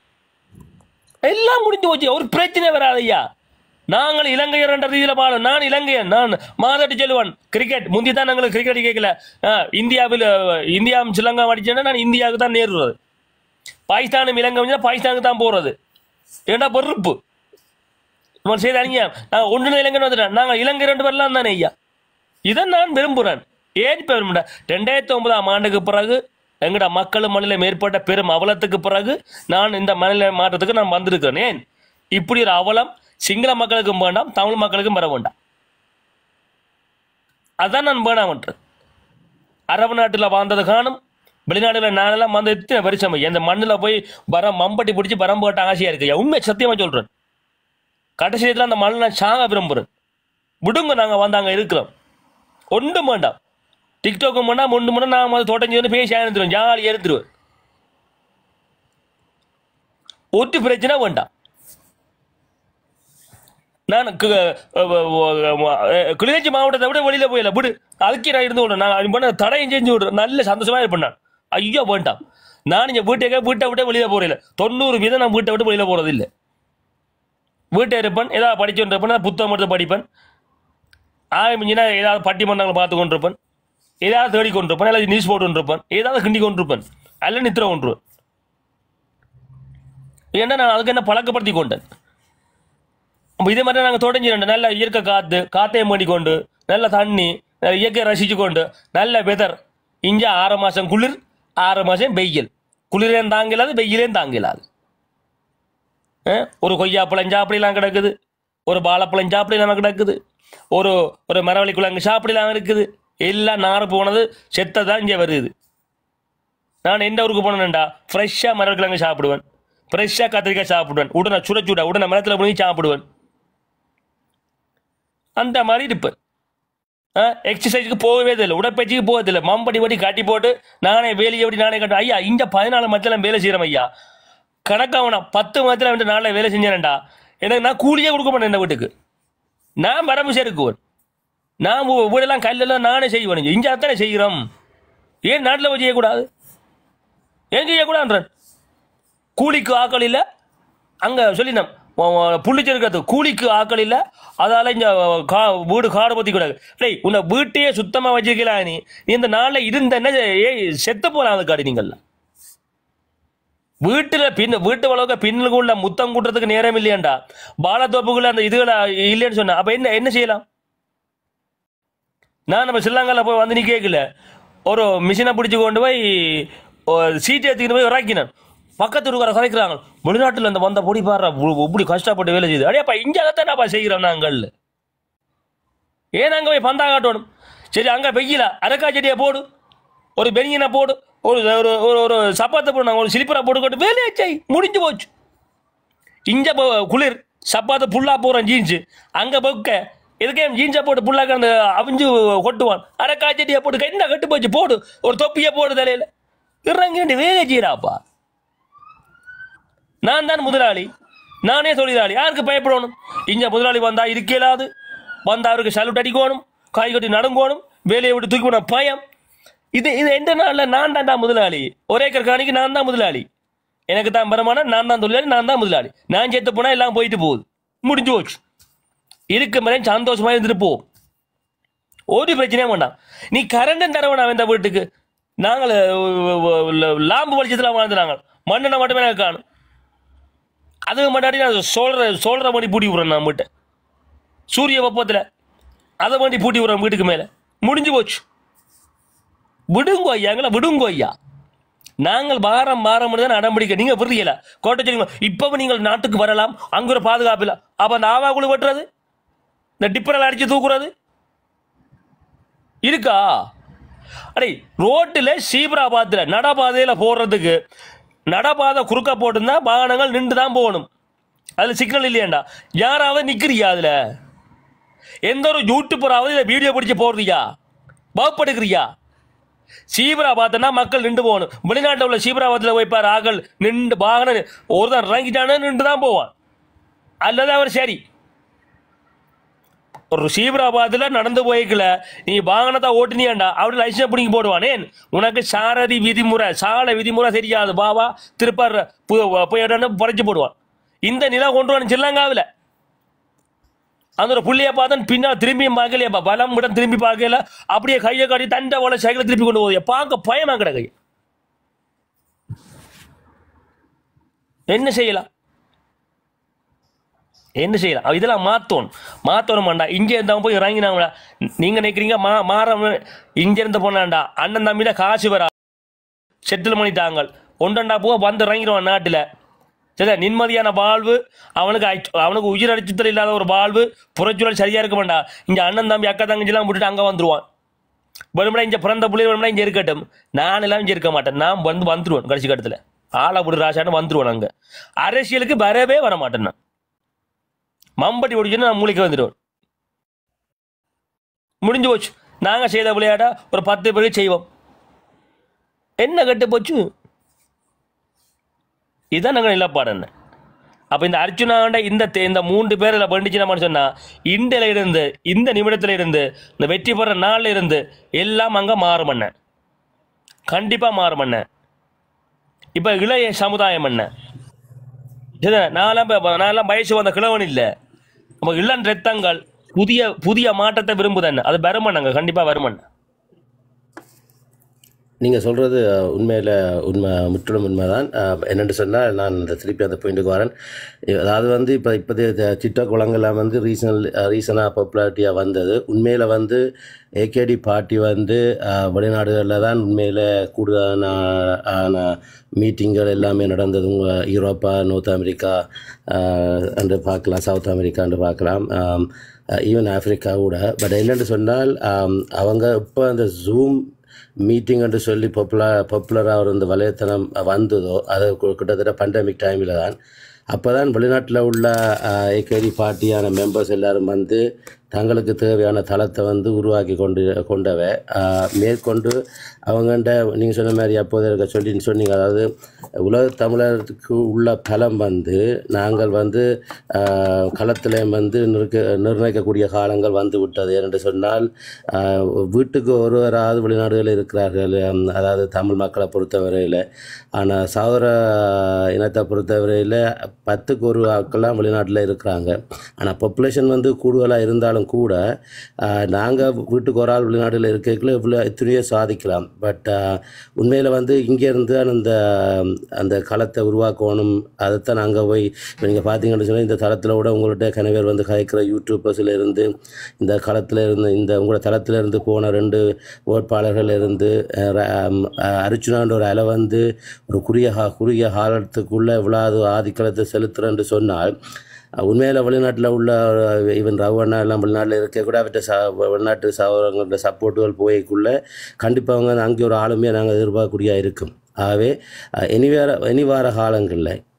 எல்லாம் முடிஞ்சு போச்சு ஒரு பிரச்சனை வராது ஐயா நாங்கள் இலங்கையர் என்ற ரீதியில் வாழும் நான் இலங்கையன் நான் மாதட்டு செல்வன் கிரிக்கெட் முந்தி தான் நாங்கள் கிரிக்கெட் கேட்கல அஹ், இந்தியாவில் அஹ், இந்தியாவும் ஸ்ரீலங்கா அடிச்சேன்னா நான் இந்தியாவுக்கு தான் நேருறது பாகிஸ்தானும் இலங்கை வந்து பாகிஸ்தானுக்கு தான் போறது ஏண்டா பொறுப்பு இவன் செய்த அணிங்க நாங்கள் ஒன்று இலங்கை வந்துட்டேன் நாங்கள் இலங்கை ரெண்டு பேர்லாம் தானே ஐயா இதை நான் விரும்புகிறேன் ஏன் இப்போ விரும்புகிறேன் ரெண்டாயிரத்தி ஒன்பதாம் ஆண்டுக்கு பிறகு எங்கட மக்களும் மண்ணில் ஏற்பட்ட பெரும் அவலத்துக்கு பிறகு நான் இந்த மனநிலை மாற்றத்துக்கு நான் வந்திருக்கிறேன் ஏன் இப்படி ஒரு அவலம் சிங்கள மக்களுக்கும் வேண்டாம் தமிழ் மக்களுக்கும் வர வேண்டாம் அதான் நான் வேணாமன்றது அரபு நாட்டில் வாழ்ந்தது காணும் வெளிநாடுல நானெல்லாம் வந்து எத்தனை வருஷம் ஐயா. இந்த மண்ணில் போய் வரம் மம்பட்டி பிடிச்சி வரம் போட்ட ஆசையா இருக்கு ஐயா. உண்மை சத்தியமா சொல்றேன் கடைசி நேரத்தில் அந்த மண்ணை நான் சாக விரும்புறேன் விடுங்க நாங்கள் வந்து அங்கே இருக்கிறோம் ஒன்றும் வேண்டாம் டிக்டாக்கும் வேண்டாம் ஒன்று மணி நான் வந்து தோட்டம் வந்து பேசி எடுத்துருவேன் ஜாலியாக எடுத்துருவேன் ஒரு பிரச்சனை வேண்டாம் நான் கு- அஹ் அஹ் கிளிநொச்சி மாவட்டத்தை விட வெளியில போயில விடு அதுக்கே நான் இருந்து விடுறேன் நான் அது பண்ண தடையும் செஞ்சு விடுறேன் நல்ல சந்தோஷமா இருப்பேன் நான் ஐயோ வேண்டாம் நான் இங்கே வீட்டுக்கே வீட்டை விட்டு வெளியில போறதில்ல தொண்ணூறு வீதம் நான் வீட்டை விட்டு வெளியில போறது இல்லை வீட்டை இருப்பேன் ஏதாவது படிச்சுட்டு இருப்பேன் புத்தகம் எடுத்து படிப்பேன் ஆரம்பிச்சுன்னா ஏதாவது பட்டிமன்றங்களை பார்த்து கொண்டிருப்பேன் ஏதாவது தேடி கொண்டிருப்பேன் அல்லது நியூஸ் போட்டு கொண்டிருப்பேன் ஏதாவது கிண்டி கொண்டிருப்பேன் அல்ல நித்திர கொண்டுருவேன் ஏன்னா நான் அதுக்கு என்ன பழக்கப்படுத்தி கொண்டேன் அப்ப இதே மாதிரி நாங்கள் தொடங்கிட்டு நல்ல இயற்கை காற்று காத்தையும் பண்ணி கொண்டு நல்ல தண்ணி நல்ல இயற்கையை ரசிச்சு கொண்டு நல்ல வெதர் இங்க ஆறு மாசம் குளிர் ஆறு மாசம் வெயில் குளிரையும் தாங்கலாது வெயிலையும் தாங்கலாது அஹ், ஒரு கொய்யாப்பழம் சாப்பிடலாம் கிடக்குது ஒரு வாழைப்பழம் சாப்பிடலாம் கிடக்குது ஒரு ஒரு மரவள்ளி குழங்கு சாப்பிடலாம் இருக்குது எல்லாம் நாறு போனது செத்ததான் இங்கே வருது நான் எந்த ஊருக்கு போனேன்டா ஃப்ரெஷ்ஷாக மரவள்ளி கிழங்கு சாப்பிடுவேன் ஃப்ரெஷ்ஷாக கத்திரிக்காய் சாப்பிடுவேன் உடனே சுட சுட உடனே மரத்தில் போய் சாப்பிடுவேன் அந்த மாதிரி இருப்பேன் எக்ஸசைஸுக்கு போகவே இல்லை உடற்பயிற்சிக்கு போவதில்லை மம்படி படி கட்டி போட்டு நானே வேலையை எப்படி நானே கட்டுவேன் ஐயா இந்த பதினாலு மத்தியில் வேலை செய்கிறேன் ஐயா கணக்காகணும் பத்து மத்தியில் வந்து நாளில் வேலை செஞ்சேன்டா எனக்கு நான் கூலியே கொடுக்க மாட்டேன் இந்த வீட்டுக்கு நான் வரம்பு செருக்குவேன் நான் வீ- வீடெல்லாம் கல்லெல்லாம் நானே செய்வேன் இங்கே அத்தனை செய்கிறோம் ஏன் நாட்டில் போய் செய்யக்கூடாது ஏன் செய்யக்கூடாதுன்றேன் கூலிக்கு ஆக்கள் இல்லை அங்கே சொல்லினோம் புள்ளிச்சிருக்கிறது கூலிக்கு ஆக்கள் இல்லை அதால இங்க கா வீடு காடு பற்றி கூடாது டேய் உன்னை வீட்டையே சுத்தமாக வச்சிருக்கலாம் நீ நீ இந்த நாளில் இருந்த என்ன ஏய் செத்து போலாம் அந்த காடு நீங்கள்லாம் வீட்டுல பின் வீட்டு வளவுக்கு பின்னுக்கு உள்ள முத்தம் கூட்டுறதுக்கு நேரம் இல்லையாண்டா பாலத்தோப்புக்குள்ள அந்த இதுகளை இல்லைன்னு சொன்னா அப்ப என்ன என்ன செய்யலாம் நான் நம்ம ஸ்ரீலங்கால போய் வந்து நீ கேட்கல ஒரு மிஷினை பிடிச்சு கொண்டு போய் சீட்டை எடுத்துக்கிட்டு போய் இறக்கினேன் பக்கத்து இருக்கிற கரைக்கிறாங்க வெளிநாட்டில் இந்த வந்த பொடி பாடுற இப்படி கஷ்டப்பட்டு வேலை செய்யுது அடையப்பா இங்கே அதைத்தான்ப்பா செய்கிறோம் நாங்கள் ஏன் அங்கே போய் பந்தா காட்டணும் சரி அங்கே வெயில அரக்கா செடியை போடு ஒரு பெனியனை போடு ஒரு ஒரு ஒரு ஒரு சப்பாத்தை போடு நாங்கள் ஒரு சிலிப்பரை போட்டுக்கிட்டு வேலையை செய் முடிஞ்சு போச்சு இங்கே குளிர் சப்பாத்து புல்லா போகிறோம் ஜீன்ஸு அங்கே பொக்க எதுக்கே ஜீன்ஸை போட்டு புள்ளாக்க அந்த அவிஞ்சு கொட்டுவான் அரை காய்ச்சட்டியை போட்டு என்ன கட்டு போச்சு போடு ஒரு தொப்பியை போடு தலையில இறங்கி வேலை செய்யறாப்பா நான் தான் முதலாளி நானே தொழிலாளி யாருக்கு பயப்படணும் இங்க முதலாளி வந்தா இருக்க இயலாது வந்தா அவருக்கு சல்யூட் அடிக்கணும் காய் கட்டி நடுங்கணும் வேலையை விட்டு தூக்கி போன பயம் இது இது எந்த நாள்ல நான் தான்டா முதலாளி ஒரே ஏக்கர் காணிக்கு நான் தான் முதலாளி எனக்கு தான் வருமானம் நான் தான் தொழிலாளி நான் தான் முதலாளி நான் செத்து போனா எல்லாம் போயிட்டு போகுது முடிஞ்சு போச்சு இருக்கும் வரை சந்தோஷமா இருந்துட்டு போ ஒரு பிரச்சனையும் வேண்டாம் நீ கரண்டும் தர வேணாம் இந்த வீட்டுக்கு நாங்கள் அஹ், அஹ், லாம்பு வெளிச்சத்தில் வாழ்ந்து நாங்கள் மண்ணெண்ணை மட்டுமே எனக்கு காணும் அதுக்கு முன்னாடி நான் சோழர சோழரை மணி பூட்டி விட்றேன் நான் வீட்டை சூரிய வெப்பத்தில் அதை மணி பூட்டி விட்றேன் வீட்டுக்கு மேலே முடிஞ்சு போச்சு விடுங்கோ ஐயா எங்களை விடுங்கோ ஐயா நாங்கள் வாரம் வாரம் தான் நடவடிக்கை நீங்க புரியல கோட்டை சொல்லுங்க இப்பவும் நீங்கள் நாட்டுக்கு வரலாம் அங்க ஒரு பாதுகாப்பு இல்லை அப்ப அந்த ஆவா குழு வெட்டுறது இந்த டிப்பரில் அடிச்சு தூக்குறது இருக்கா அடே ரோட்டில் சீபராபாத்தில் நடபாதையில் போடுறதுக்கு நடபாதை குறுக்க போட்டுருந்தா வாகனங்கள் நின்று தான் போகணும் அதில் சிக்னல் இல்லையாண்டா யாராவது நிற்கிறியா அதில் எந்த ஒரு யூடியூப்பராவது இதை வீடியோ பிடிச்சி போடுறியா வகுப்படுக்கிறியா சீபராபாத்னா மக்கள் நின்று போகணும் வெளிநாட்டில் உள்ள சீபராபாத்தில் வைப்பார் ஆக்கள் நின்று வாகனம் ஒருத்தன் இறங்கிட்டானே நின்று தான் போவான் அல்லது அவர் சரி ஒரு சீபராபாத்தில் நடந்து போய்க்கல நீ வாகனத்தை ஓட்டினியாண்டா அவரு லைசன்ஸ் பிடிங்கி போடுவானேன் உனக்கு சாரதி விதிமுறை சாலை விதிமுறை தெரியாது பாவா திருப்பார் போய் பறிச்சு போடுவான் இந்த நிலம் கொண்டு வந்து சில்லங்காவில் அந்த ஒரு புள்ளியை பார்த்தா பின்னால் திரும்பியும் பார்க்கலையப்பா பலம் விட திரும்பி பார்க்கல அப்படியே கையை காட்டி தண்டை போல சைக்கிளை திருப்பி கொண்டு போகுது பார்க்க பயமா கிடக்கு என்ன செய்யலாம் என்ன செய்யலாம் அவ இதெல்லாம் மாற்றணும் மாற்றணும் வேண்டாம் இங்கே இருந்தவங்க போய் இறங்கினாங்களா நீங்கள் நினைக்கிறீங்க மா மாற இங்கே இருந்து போனாண்டா அண்ணன் தம்பியில காசு வரா செட்டில் பண்ணிட்டாங்க ஒன்றண்டா போக வந்து இறங்கிடுவான் நாட்டில் சரி நிம்மதியான வாழ்வு அவனுக்கு அச்- அவனுக்கு உயிர் அடிச்சுத்தல் இல்லாத ஒரு வாழ்வு புறச்சூழல் சரியா இருக்க வேண்டாம் இங்கே அண்ணன் தம்பி அக்கா தங்கச்சிலாம் விட்டுட்டு அங்கே வந்துருவான் வேணும்னா இங்கே பிறந்த பிள்ளைகள் வேணும்னா இங்கே இருக்கட்டும் நான் எல்லாம் இங்கே இருக்க மாட்டேன் நான் வந்து வந்துருவேன் கடைசி கட்டத்தில் ஆளை விடு ராசான்னு வந்துருவேன் அங்கே அரசியலுக்கு வரவே வர மாட்டேன் நான் மம்பட்டி ஓடிச்சுன்னு நான் மூளைக்கு வந்துடுவேன் முடிஞ்சு போச்சு நாங்கள் செய்த விளையாட ஒரு பத்து பேருக்கு செய்வோம் என்ன கட்டு போச்சு இதுதான் நாங்கள் நிலப்பாடு என்ன அப்போ இந்த அர்ஜுனாண்ட இந்த தே- இந்த மூன்று பேரில் பண்ணிச்சுனோம்னு சொன்னால் இந்தியில இருந்து இந்த நிமிடத்தில் இருந்து இந்த வெற்றி பெற நாள்ல இருந்து எல்லாம் அங்கே மாறும் அண்ணன் கண்டிப்பாக மாறும் அண்ணன் இப்போ இளைய சமுதாயம் என்ன சரி நான்லாம் இப்ப- நான்லாம் வயசு வந்த கிழவன் இல்லை நம்ம இளம் ரத்தங்கள் புதிய புதிய மாற்றத்தை விரும்புதண்ண அது வருமண்ணங்க கண்டிப்பாக வருமண்ண நீங்கள் சொல்கிறது உண்மையில் உண்மை முற்றிலும் உண்மைதான் அஹ், என்னென்னு சொன்னால் நான் இந்த திருப்பி அந்த பாயிண்ட்டுக்கு வரேன் அதாவது வந்து இப்போ இப்போதைய சிட்ட குளங்கள்லாம் வந்து ரீசனல் ரீசனாக பாப்புலாரிட்டியாக வந்தது உண்மையில் வந்து ஏகேடி பார்ட்டி வந்து அஹ், வெளிநாடுகளில் தான் உண்மையில் கூடுதலான ஆன மீட்டிங்கள் எல்லாமே நடந்தது உங்கள் யூரோப்பா நோர்த் அமெரிக்கா அஹ், என்று பார்க்கலாம் சவுத் அமெரிக்கான்னு பார்க்கலாம் ஈவன் ஆஃப்ரிக்கா கூட பட் என்னென்னு சொன்னால் ஆம், அவங்க இப்போ அந்த ஜூம் மீட்டிங் என்று சொல்லி பாப்புலர் பாப்புலராக ஒரு இந்த வலைத்தளம் வந்ததோ அது கு- கிட்டத்தட்ட பண்டமிக் டைமில் தான் அப்போ தான் வெளிநாட்டில் உள்ள ஏகேடி பார்ட்டியான மெம்பர்ஸ் எல்லாரும் வந்து தங்களுக்கு தேவையான தளத்தை வந்து உருவாக்கி கொண்டு கொண்டவ ஆஹ், மேற்கொண்டு அவங்கண்ட நீங்கள் சொன்ன மாதிரி அப்போது இருக்க சொல்லி சொன்னீங்க அதாவது உலக தமிழருக்கு உள்ள பலம் வந்து நாங்கள் வந்து களத்தில் வந்து நிற்க நிர்ணயிக்கக்கூடிய காலங்கள் வந்து விட்டது என்று சொன்னால் ஆஹ், வீட்டுக்கு ஒருவராவது வெளிநாடுகளில் இருக்கிறார்கள் ஹம், அதாவது தமிழ் மக்களை பொறுத்தவரையில் ஆனால் சௌர இனத்தை பொறுத்தவரையில் பத்துக்கு ஒரு ஆட்கள்லாம் வெளிநாட்டில் இருக்கிறாங்க ஆனால் பாப்புலேஷன் வந்து கூடுதலாக இருந்தாலும் கூட நாங்கள் வீட்டுக்கு ஒரு ஆள் வெளிநாட்டில் இருக்கக்குள்ள இவ்வளோ எத்தனையோ சாதிக்கலாம் பட் உண்மையில் வந்து இங்கேருந்து அந்த அந்த களத்தை உருவாக்கணும் அதைத்தான் நாங்கள் போய் இப்போ நீங்கள் பார்த்தீங்கன்னு சொன்னால் இந்த தளத்தில் கூட உங்கள்கிட்ட கணவர் வந்து கலைக்கிற யூடியூபர்ஸில் இருந்து இந்த களத்தில் இருந்து இந்த உங்களோட தளத்தில் இருந்து போன ரெண்டு வேட்பாளர்கள் இருந்து அஹ், ர- அம், அஹ், அர்ச்சுனான்ற ஒரு அலை வந்து ஒரு குறுகிய ஹா குறுகிய காலத்துக்குள்ளே இவ்வளவு ஆதிக்கலத்தை செலுத்துறேன்னு சொன்னால் உண்மையில் வெளிநாட்டில் உள்ள ஈவன் ரவண்ணா எல்லாம் வெளிநாட்டில் இருக்க கூட அவற்றை ச வெளிநாட்டு சகோதரங்களோட சப்போர்ட்டுகள் போய்க்குள்ளே கண்டிப்பாக அவங்க அங்கே ஒரு ஆளுமையாக நாங்கள் எதிர்பார்க்கக்கூடிய இருக்கும் ஆகவே அஹ், இனி வேற இனி வார காலங்களில்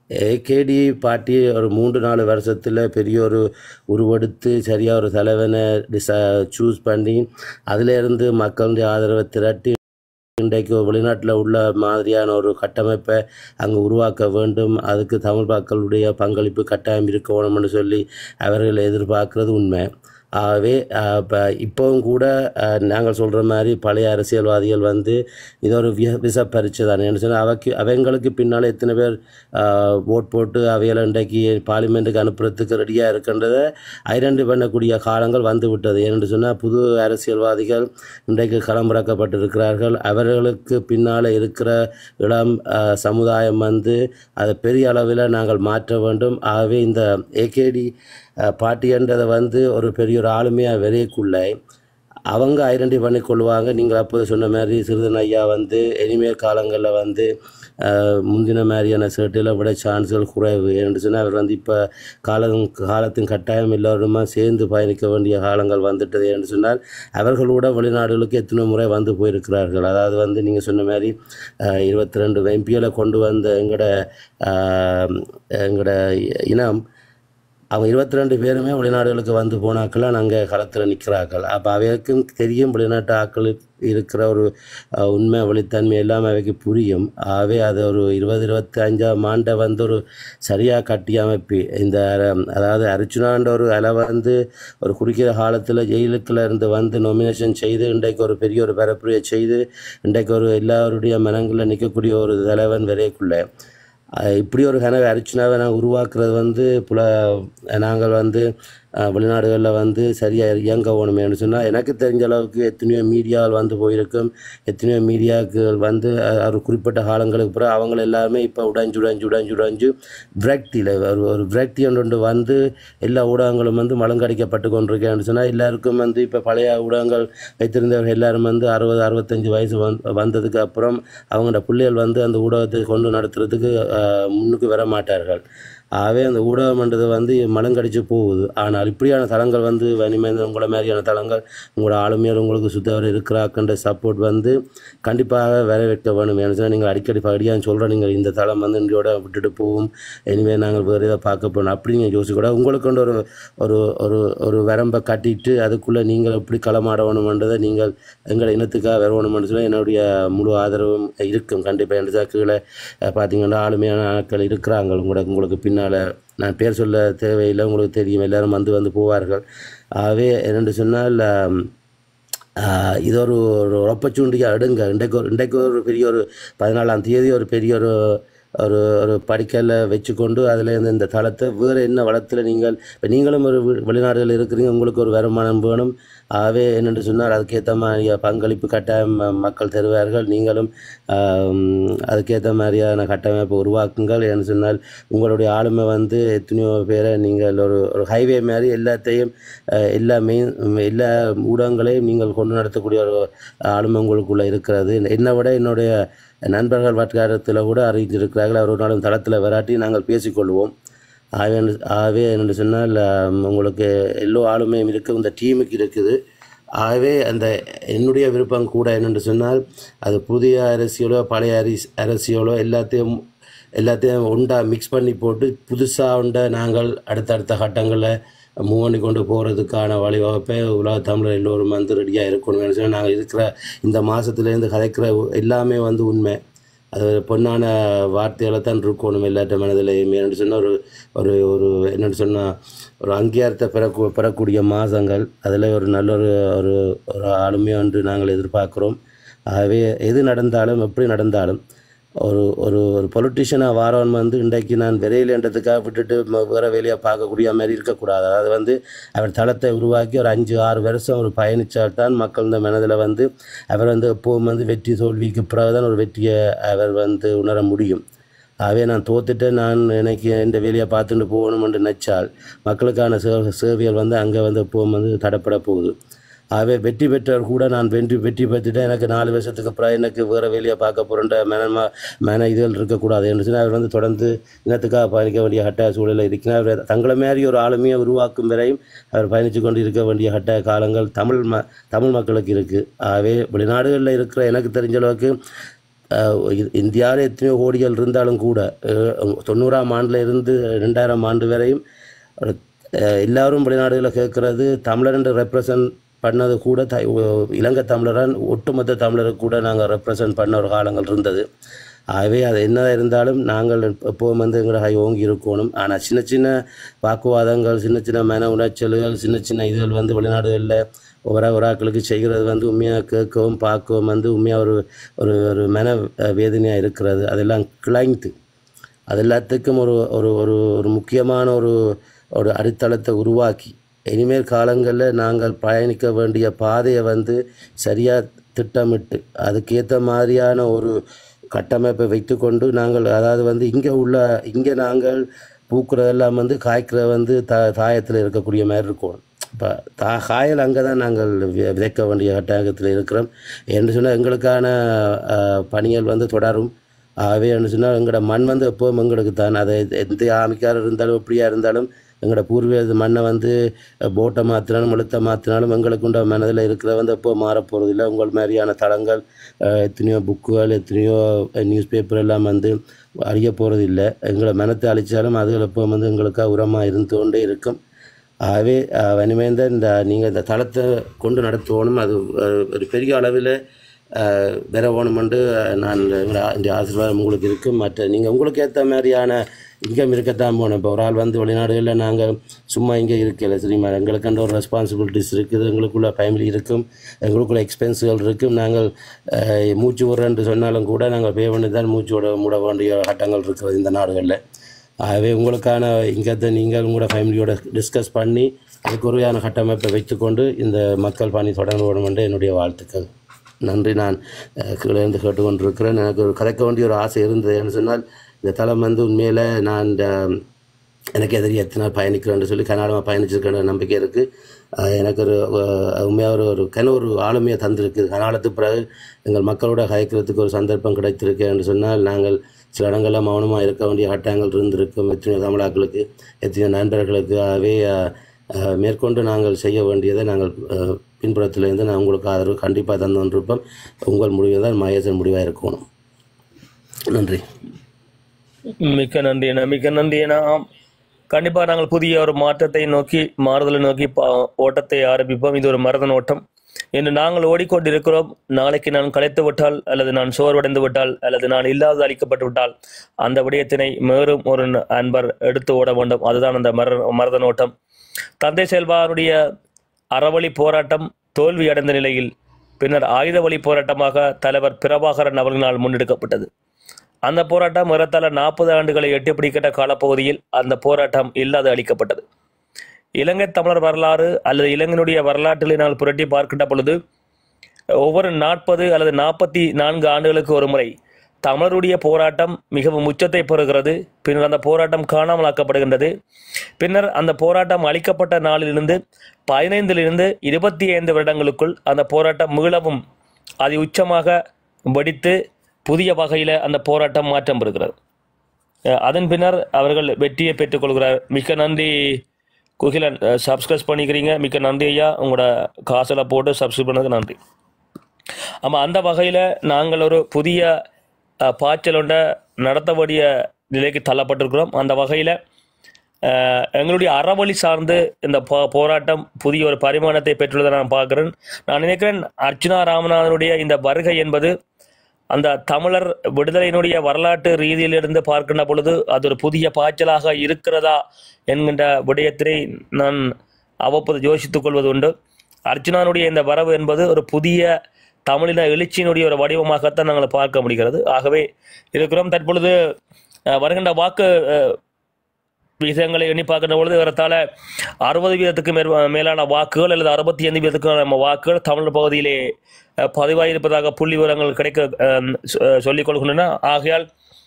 ஏகேடி பார்ட்டி ஒரு மூன்று நாலு வருஷத்தில் பெரிய ஒரு உருவெடுத்து சரியாக ஒரு தலைவனை டிச சூஸ் பண்ணி அதிலிருந்து மக்களுடைய ஆதரவை திரட்டி இன்றைக்கு வெளிநாட்டில் உள்ள மாதிரியான ஒரு கட்டமைப்பை அங்கே உருவாக்க வேண்டும் அதுக்கு தமிழ் மக்களுடைய பங்களிப்பு கட்டாயம் இருக்க வேணும்னு சொல்லி அவர்கள் எதிர்பார்க்கிறது உண்மை ஆகவே இப்போ இப்போவும் கூட அஹ், நாங்கள் சொல்கிற மாதிரி பழைய அரசியல்வாதிகள் வந்து இது ஒரு விய விச பரீட்சை தானே என்ன சொன்னால் அவைக்கு அவங்களுக்கு பின்னால் எத்தனை பேர் ஓட் போட்டு அவைகளை இன்றைக்கு பார்லிமெண்ட்டுக்கு அனுப்புறதுக்கு ரெடியாக இருக்கின்றதை ஐடென்டி பண்ணக்கூடிய காலங்கள் வந்து விட்டது ஏனென்று சொன்னால் புது அரசியல்வாதிகள் இன்றைக்கு களமிறக்கப்பட்டிருக்கிறார்கள் அவர்களுக்கு பின்னால் இருக்கிற இளம் அஹ், சமுதாயம் வந்து அதை பெரிய அளவில் நாங்கள் மாற்ற வேண்டும் ஆகவே இந்த ஏகேடி பார்ட்டின்றதை வந்து ஒரு பெரிய ஒரு ஆளுமையாக விரைக்குள்ளே அவங்க ஐடென்டி பண்ணி கொள்வாங்க நீங்கள் அப்போது சொன்ன மாதிரி சிறிதன் ஐயா வந்து இனிமேல் காலங்களில் வந்து அஹ், முந்தின மாதிரியான சர்ட்டில் விட சான்ஸ்கள் குறைவு என்று சொன்னால் அவர் வந்து இப்போ காலம் காலத்தின் கட்டாயம் எல்லோருமா சேர்ந்து பயணிக்க வேண்டிய காலங்கள் வந்துட்டது என்று சொன்னால் அவர்களோட வெளிநாடுகளுக்கு எத்தனை முறை வந்து போயிருக்கிறார்கள் அதாவது வந்து நீங்கள் சொன்ன மாதிரி இருபத்தி ரெண்டு எம்பியில் கொண்டு வந்த எங்களோட அஹ், எங்களோட இனம் அவங்க இருபத்தி ரெண்டு பேருமே வெளிநாடுகளுக்கு வந்து போனாக்கெல்லாம் நாங்கள் களத்தில் நிற்கிறார்கள் அப்போ அவைக்கும் தெரியும் வெளிநாட்டு ஆட்கள் இருக்கிற ஒரு அஹ், உண்மை வெளித்தன்மை எல்லாமே அவைக்கு புரியும் ஆகவே அது ஒரு இருபது இருபத்தி அஞ்சாம் ஆண்டை வந்து ஒரு சரியாக கட்டி அமைப்பி இந்த அஹ், அதாவது அர்ச்சுனான்ற ஒரு அலை வந்து ஒரு குறுகிய காலத்தில் ஜெயிலுக்குள்ள இருந்து வந்து நொமினேஷன் செய்து இன்றைக்கு ஒரு பெரிய ஒரு பரப்புரையை செய்து இன்றைக்கு ஒரு எல்லாருடைய மனங்களில் நிற்கக்கூடிய ஒரு தலைவன் வரைக்குள்ளே அஹ் இப்படி ஒரு கனவை அரிச்சுனாவை நாங்கள் உருவாக்குறது வந்து புல நாங்கள் வந்து அஹ், வெளிநாடுகளில் வந்து சரியாக இயங்க வேணுமேனு சொன்னால் எனக்கு தெரிஞ்ச அளவுக்கு எத்தனையோ மீடியாவில் வந்து போயிருக்கும் எத்தனையோ மீடியாக்கள் வந்து அஹ், ஒரு குறிப்பிட்ட காலங்களுக்கு பிறகு அவங்க எல்லாருமே இப்போ உடைஞ்சு உடைஞ்சு உடைஞ்சு உடைஞ்சு விரக்தியில் ஒரு ஒரு விரக்தி ஒன்று வந்து எல்லா ஊடகங்களும் வந்து மலங்கடிக்கப்பட்டு கொண்டிருக்கேன்னு சொன்னால் எல்லாருக்கும் வந்து இப்போ பழைய ஊடகங்கள் வைத்திருந்தவர்கள் எல்லாரும் வந்து அறுபது அறுபத்தஞ்சு வயசு வந் வந்ததுக்கு அப்புறம் அவங்களோட பிள்ளைகள் வந்து அந்த ஊடகத்தை கொண்டு நடத்துறதுக்கு அஹ், முன்னுக்கு வர மாட்டார்கள் ஆகவே அந்த ஊடகம்ன்றது வந்து மலங்கடிச்சு போகுது ஆனால் இப்படியான தளங்கள் வந்து வனிமேந்திர உங்களை மாதிரியான தளங்கள் உங்களோட ஆளுமையர் உங்களுக்கு சுத்தவர் இருக்கிறாக்கின்ற சப்போர்ட் வந்து கண்டிப்பாக வரவேற்க வேணும் ஏன்னு சொன்னால் நீங்கள் அடிக்கடி படியாக சொல்கிற நீங்கள் இந்த தளம் வந்து இங்கேயோட விட்டுட்டு போகும் இனிமேல் நாங்கள் வேறு ஏதாவது பார்க்க போகணும் அப்படி நீங்கள் யோசிக்கூடாது உங்களுக்கு கொண்டு ஒரு ஒரு ஒரு ஒரு வரம்பை கட்டிட்டு அதுக்குள்ளே நீங்கள் எப்படி களமாடணுமன்றதை நீங்கள் எங்கள் இனத்துக்காக வரணும்னு சொல்லி என்னுடைய முழு ஆதரவும் இருக்கும் கண்டிப்பாக என்று கீழே அஹ், பார்த்தீங்கன்னா ஆளுமையான ஆட்கள் இருக்கிறாங்க உங்களுக்கு உங்களுக்கு பின்னால் நான் பேர் சொல்ல தேவையில்லை உங்களுக்கு தெரியும் எல்லாரும் வந்து வந்து போவார்கள் ஆகவே என்னென்று சொன்னால் ஆம், ஆஹ் இது ஒரு ஒரு ஆப்பர்ச்சுனிட்டியாக எடுங்க இன்றைக்கு ஒரு இன்றைக்கு ஒரு பெரிய ஒரு பதினாலாம் தேதி ஒரு பெரிய ஒரு ஒரு ஒரு படிக்கல்ல வச்சுக்கொண்டு அதில் இந்த இந்த தளத்தை வேறு என்ன வளத்தில் நீங்கள் இப்போ நீங்களும் ஒரு வெ- வெளிநாடுகள் இருக்கிறீங்க உங்களுக்கு ஒரு வருமானம் வேணும் ஆகவே என்னென்று சொன்னால் அதுக்கேற்ற மாதிரி பங்களிப்பு கட்டாயம் ம- மக்கள் தருவார்கள் நீங்களும் ஆம், அதுக்கேற்ற மாதிரியான கட்டமைப்பை உருவாக்குங்கள் என்று சொன்னால் உங்களுடைய ஆளுமை வந்து எத்தனையோ பேரை நீங்கள் ஒரு ஒரு ஹைவே மாதிரி எல்லாத்தையும் அஹ், எல்லா மெயின் எல்லா ஊடகங்களையும் நீங்கள் கொண்டு நடத்தக்கூடிய ஒரு ஆளுமை உங்களுக்குள்ளே இருக்கிறது என்னை விட என்னுடைய நண்பர்கள் வட்டாரத்தில் கூட அறிஞ்சிருக்கிறார்கள் அவர் ஒரு நாளும் தளத்தில் வராட்டி நாங்கள் பேசிக்கொள்வோம் ஆகவே என்று- ஆகவே என்று சொன்னால் ஆம், உங்களுக்கு எல்லோ ஆளுமையும் இருக்குது இந்த டீமுக்கு இருக்குது ஆகவே அந்த என்னுடைய விருப்பம் கூட என்னென்று சொன்னால் அது புதிய அரசியலோ பழைய அரி அரசியலோ எல்லாத்தையும் எல்லாத்தையும் உண்டா மிக்ஸ் பண்ணி போட்டு புதுசாக உண்ட நாங்கள் அடுத்தடுத்த கட்டங்களில் மூவ் பண்ணி கொண்டு போகிறதுக்கான வழிவகுப்பை உலக தமிழர் எல்லோரும் வந்து ரெடியாக இருக்கணும் சொல்லி நாங்கள் இருக்கிற இந்த மாதத்துலேருந்து கதைக்கிற எல்லாமே வந்து உண்மை அது ஒரு பொன்னான வார்த்தைகளை தான் இருக்கணும் எல்லாட்ட மனதிலையும் என்னென்னு சொன்னால் ஒரு ஒரு ஒரு என்னென்னு சொன்னால் ஒரு அங்கீகாரத்தை பெறக்கூ பெறக்கூடிய மாதங்கள் அதில் ஒரு நல்ல ஒரு ஒரு ஒரு ஆளுமையாக ஒன்று நாங்கள் எதிர்பார்க்குறோம் ஆகவே எது நடந்தாலும் எப்படி நடந்தாலும் ஒரு ஒரு ஒரு பொலிட்டிஷியனாக வாரவன் வந்து இன்றைக்கு நான் விரையிலன்றதுக்காக விட்டுட்டு ம- வேற வேலையாக பார்க்கக்கூடிய மாதிரி இருக்கக்கூடாது அதாவது வந்து அவர் தளத்தை உருவாக்கி ஒரு அஞ்சு ஆறு வருஷம் ஒரு பயணித்தால் தான் மக்கள் இந்த மனதில் வந்து அவர் வந்து எப்போவும் வந்து வெற்றி தோல்விக்கு பிறகுதான் ஒரு வெற்றியை அவர் வந்து உணர முடியும் ஆகவே நான் தோத்துட்டு நான் எனக்கு இந்த வேலையை பார்த்துட்டு போகணுமென்று நினைச்சால் மக்களுக்கான சே சேவைகள் வந்து அங்கே வந்து எப்போவும் வந்து தடப்பட போகுது ஆகவே வெற்றி பெற்றவர் கூட நான் வெற்றி வெற்றி பெற்றுட்டேன் எனக்கு நாலு வருஷத்துக்கு அப்புறம் எனக்கு வேறு வேலையை பார்க்க போகிறேன்ற மனமா மன இதுகள் இருக்கக்கூடாது என்று சொன்னால் அவர் வந்து தொடர்ந்து இனத்துக்காக பயணிக்க வேண்டிய கட்டாய சூழலில் இருக்கிறார் அவர் தங்களை மாதிரி ஒரு ஆளுமையை உருவாக்கும் வரையும் அவர் பயணித்து கொண்டு இருக்க வேண்டிய கட்டாய காலங்கள் தமிழ் ம தமிழ் மக்களுக்கு இருக்குது ஆகவே வெளிநாடுகளில் இருக்கிற எனக்கு தெரிஞ்ச அளவுக்கு இந்தியாவில் எத்தனையோ கோடிகள் இருந்தாலும் கூட அஹ், தொண்ணூறாம் ஆண்டில் இருந்து ரெண்டாயிரம் ஆண்டு வரையும் ஒரு, அஹ், எல்லாரும் வெளிநாடுகளில் கேட்குறது தமிழர் ரெப்ரசன்ட் பண்ணது கூட த இலங்கை தமிழரான் ஒட்டுமொத்த தமிழரை கூட நாங்கள் ரெப்ரசன்ட் பண்ண ஒரு காலங்கள் இருந்தது ஆகவே அது என்னதான் இருந்தாலும் நாங்கள் எப்போவும் வந்து எங்களை கை ஓங்கி இருக்கணும் ஆனால் சின்ன சின்ன வாக்குவாதங்கள் சின்ன சின்ன மன உளைச்சல்கள் சின்ன சின்ன இதுகள் வந்து வெளிநாடுகளில் ஒவ்வொரு ஒராக்களுக்கு செய்கிறது வந்து உண்மையாக கேட்கவும் பார்க்கவும் வந்து உண்மையாக ஒரு ஒரு ஒரு மன வேதனையாக இருக்கிறது அதெல்லாம் கிளைந்து அது எல்லாத்துக்கும் ஒரு ஒரு ஒரு ஒரு முக்கியமான ஒரு ஒரு அடித்தளத்தை உருவாக்கி இனிமேல் காலங்களில் நாங்கள் பயணிக்க வேண்டிய பாதையை வந்து சரியாக திட்டமிட்டு அதுக்கேற்ற மாதிரியான ஒரு கட்டமைப்பை வைத்துக்கொண்டு நாங்கள் அதாவது வந்து இங்கே உள்ள இங்கே நாங்கள் பூக்கிறதெல்லாம் வந்து காய்க்கிற வந்து த தாயத்தில் இருக்கக்கூடிய மாதிரி இருக்கும் இப்போ தா காயல் அங்கே தான் நாங்கள் வி- விதைக்க வேண்டிய கட்டாயத்தில் இருக்கிறோம் என்று சொன்னால் எங்களுக்கான அஹ், பணிகள் வந்து தொடரும் ஆகவே என்ன சொன்னால் எங்களோட மண் வந்து எப்போவும் எங்களுக்கு தான் அதை எந்த ஆமிக்காரர் இருந்தாலும் எப்படியா இருந்தாலும் எங்களோட பூர்வீக மண்ணை வந்து போட்டை மாற்றினாலும் எழுத்தை மாற்றினாலும் எங்களுக்கு உண்ட மனதில் இருக்கிற வந்து எப்போ மாறப்போகிறது இல்லை உங்கள் மாதிரியான தளங்கள் அஹ், எத்தனையோ புக்குகள் எத்தனையோ நியூஸ் பேப்பர் எல்லாம் வந்து அறிய போகிறது இல்லை எங்களை மனத்தை அழித்தாலும் அதுகள் எப்போ வந்து எங்களுக்காக உரமாக இருந்து கொண்டே இருக்கும் ஆகவே அஹ், இனிமேல் தான் இந்த நீங்கள் இந்த தளத்தை கொண்டு நடத்துவோனும் அது அஹ், ஒரு பெரிய அளவில் வேற வேணுமென்று நான் எங்களோட இந்த ஆசீர்வாதம் உங்களுக்கு இருக்கும் மற்ற நீங்கள் உங்களுக்கு ஏற்ற மாதிரியான இன்கம் இருக்கத்தான் போகணும் இப்போ ஒரு ஆள் வந்து வெளிநாடுகளில் நாங்கள் சும்மா இங்கே இருக்கல சரிமா எங்களுக்குன்ற ஒரு ரெஸ்பான்சிபிலிட்டிஸ் இருக்குது எங்களுக்குள்ள ஃபேமிலி இருக்கும் எங்களுக்குள்ள எக்ஸ்பென்ஸுகள் இருக்கும் நாங்கள் அஹ், மூச்சு விடுறேன்னு சொன்னாலும் கூட நாங்கள் பே பண்ணி தான் மூச்சு விட மூட வேண்டிய கட்டங்கள் இருக்கிறது இந்த நாடுகளில் ஆகவே உங்களுக்கான இங்கத்தை நீங்கள் உங்களோட ஃபேமிலியோட டிஸ்கஸ் பண்ணி அதுக்கு உறுதியான கட்டமைப்பை வைத்துக்கொண்டு இந்த மக்கள் பணி தொடர வேண்டும் என்று என்னுடைய வாழ்த்துக்கள் நன்றி நான் அஹ், கீழே இருந்து கேட்டுக்கொண்டிருக்கிறேன் எனக்கு ஒரு கதைக்க வேண்டிய ஒரு ஆசை இருந்தது என்று சொன்னால் இந்த தளம் வந்து உண்மையில் நான் இந்த எனக்கு எதிரி எத்தனை நாள் பயணிக்கிறேன்னு சொல்லி கனடாவில் பயணிச்சிருக்கிற நம்பிக்கை இருக்குது எனக்கு ஒரு அஹ், உண்மையாக ஒரு ஒரு கன ஒரு ஆளுமையை தந்திருக்கு கனாலத்துக்கு பிறகு எங்கள் மக்களோட கதைக்கிறதுக்கு ஒரு சந்தர்ப்பம் கிடைத்திருக்கு என்று சொன்னால் நாங்கள் சில இடங்களில் மௌனமாக இருக்க வேண்டிய கட்டாயங்கள் இருந்திருக்கும் எத்தனையோ தமிழாக்களுக்கு எத்தனையோ நண்பர்களுக்கு ஆகவே அஹ், அஹ், மேற்கொண்டு நாங்கள் செய்ய வேண்டியதை நாங்கள் அஹ், பின்புறத்திலிருந்து நான் உங்களுக்கு ஆதரவு கண்டிப்பாக தந்து கொண்டிருப்போம் உங்கள் முடிவு தான் மகேசன் முடிவாக இருக்கணும் நன்றி மிக்க நன்றி அண்ணா மிக்க நன்றி அண்ணா ஆம். கண்டிப்பா நாங்கள் புதிய ஒரு மாற்றத்தை நோக்கி மாறுதலை நோக்கி பா- ஓட்டத்தை ஆரம்பிப்போம் இது ஒரு மரதன் ஓட்டம் இன்று நாங்கள் ஓடிக்கொண்டிருக்கிறோம் நாளைக்கு நான் கலைத்து விட்டால் அல்லது நான் சோர்வடைந்து விட்டால் அல்லது நான் இல்லாத அளிக்கப்பட்டு விட்டால் அந்த விடயத்தினை மேலும் ஒரு ந- அன்பர் எடுத்து ஓட வேண்டும் அதுதான் அந்த மர மரதன் ஓட்டம் தந்தை செல்வாருடைய அறவழி போராட்டம் தோல்வி அடைந்த நிலையில் பின்னர் ஆயுத வழி போராட்டமாக தலைவர் பிரபாகரன் அவர்களால் முன்னெடுக்கப்பட்டது அந்த போராட்டம் ஏறத்தாழ நாற்பது ஆண்டுகளை எட்டி பிடிக்கின்ற காலப்பகுதியில் அந்த போராட்டம் இல்லாது அளிக்கப்பட்டது இலங்கை தமிழர் வரலாறு அல்லது இலங்கையினுடைய வரலாற்றிலே நாங்கள் புரட்டி பார்க்கின்ற பொழுது ஒவ்வொரு நாற்பது அல்லது நாற்பத்தி நான்கு ஆண்டுகளுக்கு ஒரு முறை தமிழருடைய போராட்டம் மிகவும் உச்சத்தை பெறுகிறது பின்னர் அந்த போராட்டம் காணாமலாக்கப்படுகின்றது பின்னர் அந்த போராட்டம் அளிக்கப்பட்ட நாளிலிருந்து பதினைந்திலிருந்து இருபத்தி ஐந்து வருடங்களுக்குள் அந்த போராட்டம் மீளவும் அதி உச்சமாக வெடித்து புதிய வகையில் அந்த போராட்டம் மாற்றம் பெறுகிறது அஹ் அதன் பின்னர் அவர்கள் வெற்றியை பெற்றுக்கொள்கிறார் மிக்க நன்றி குகிலன் சப்ஸ்கிரைப் பண்ணிக்கிறீங்க மிக்க நன்றி ஐயா உங்களோட காசில் போட்டு சப்ஸ்கிரைப் பண்ணதுக்கு நன்றி ஆமாம் அந்த வகையில் நாங்கள் ஒரு புதிய அஹ், பாய்ச்சல் ஒன்றை நடத்த வேண்டிய நிலைக்கு தள்ளப்பட்டிருக்கிறோம் அந்த வகையில் எங்களுடைய அறவழி சார்ந்து இந்த போ போராட்டம் புதிய ஒரு பரிமாணத்தை பெற்றுள்ளதை நான் பார்க்குறேன் நான் நினைக்கிறேன் அர்ச்சுனா ராமநாதனுடைய இந்த வருகை என்பது அந்த தமிழர் விடுதலையினுடைய வரலாற்று ரீதியிலிருந்து பார்க்கின்ற பொழுது அது ஒரு புதிய பாய்ச்சலாக இருக்கிறதா என்கின்ற விடயத்தினை நான் அவ்வப்போது யோசித்துக் கொள்வது உண்டு அர்ச்சுனானுடைய இந்த வரவு என்பது ஒரு புதிய தமிழின எழுச்சியினுடைய ஒரு வடிவமாகத்தான் நாங்கள் பார்க்க முடிகிறது ஆகவே இருக்கிறோம் தற்பொழுது அஹ், வருகின்ற வாக்கு அஹ், விகிதங்களை எண்ணி பார்க்கின்ற பொழுது ஏறத்தாழ அறுபது வீதத்துக்கு மேற் மேலான வாக்குகள் அல்லது அறுபத்தி ஐந்து வீதத்துக்கு நம்ம வாக்குகள் தமிழ் பகுதியிலே அஹ், பதிவாயிருப்பதாக புள்ளி விவரங்கள் கிடைக்க அஹ், சொ- அஹ், சொல்லிக் கொள்கின்றன ஆகையால்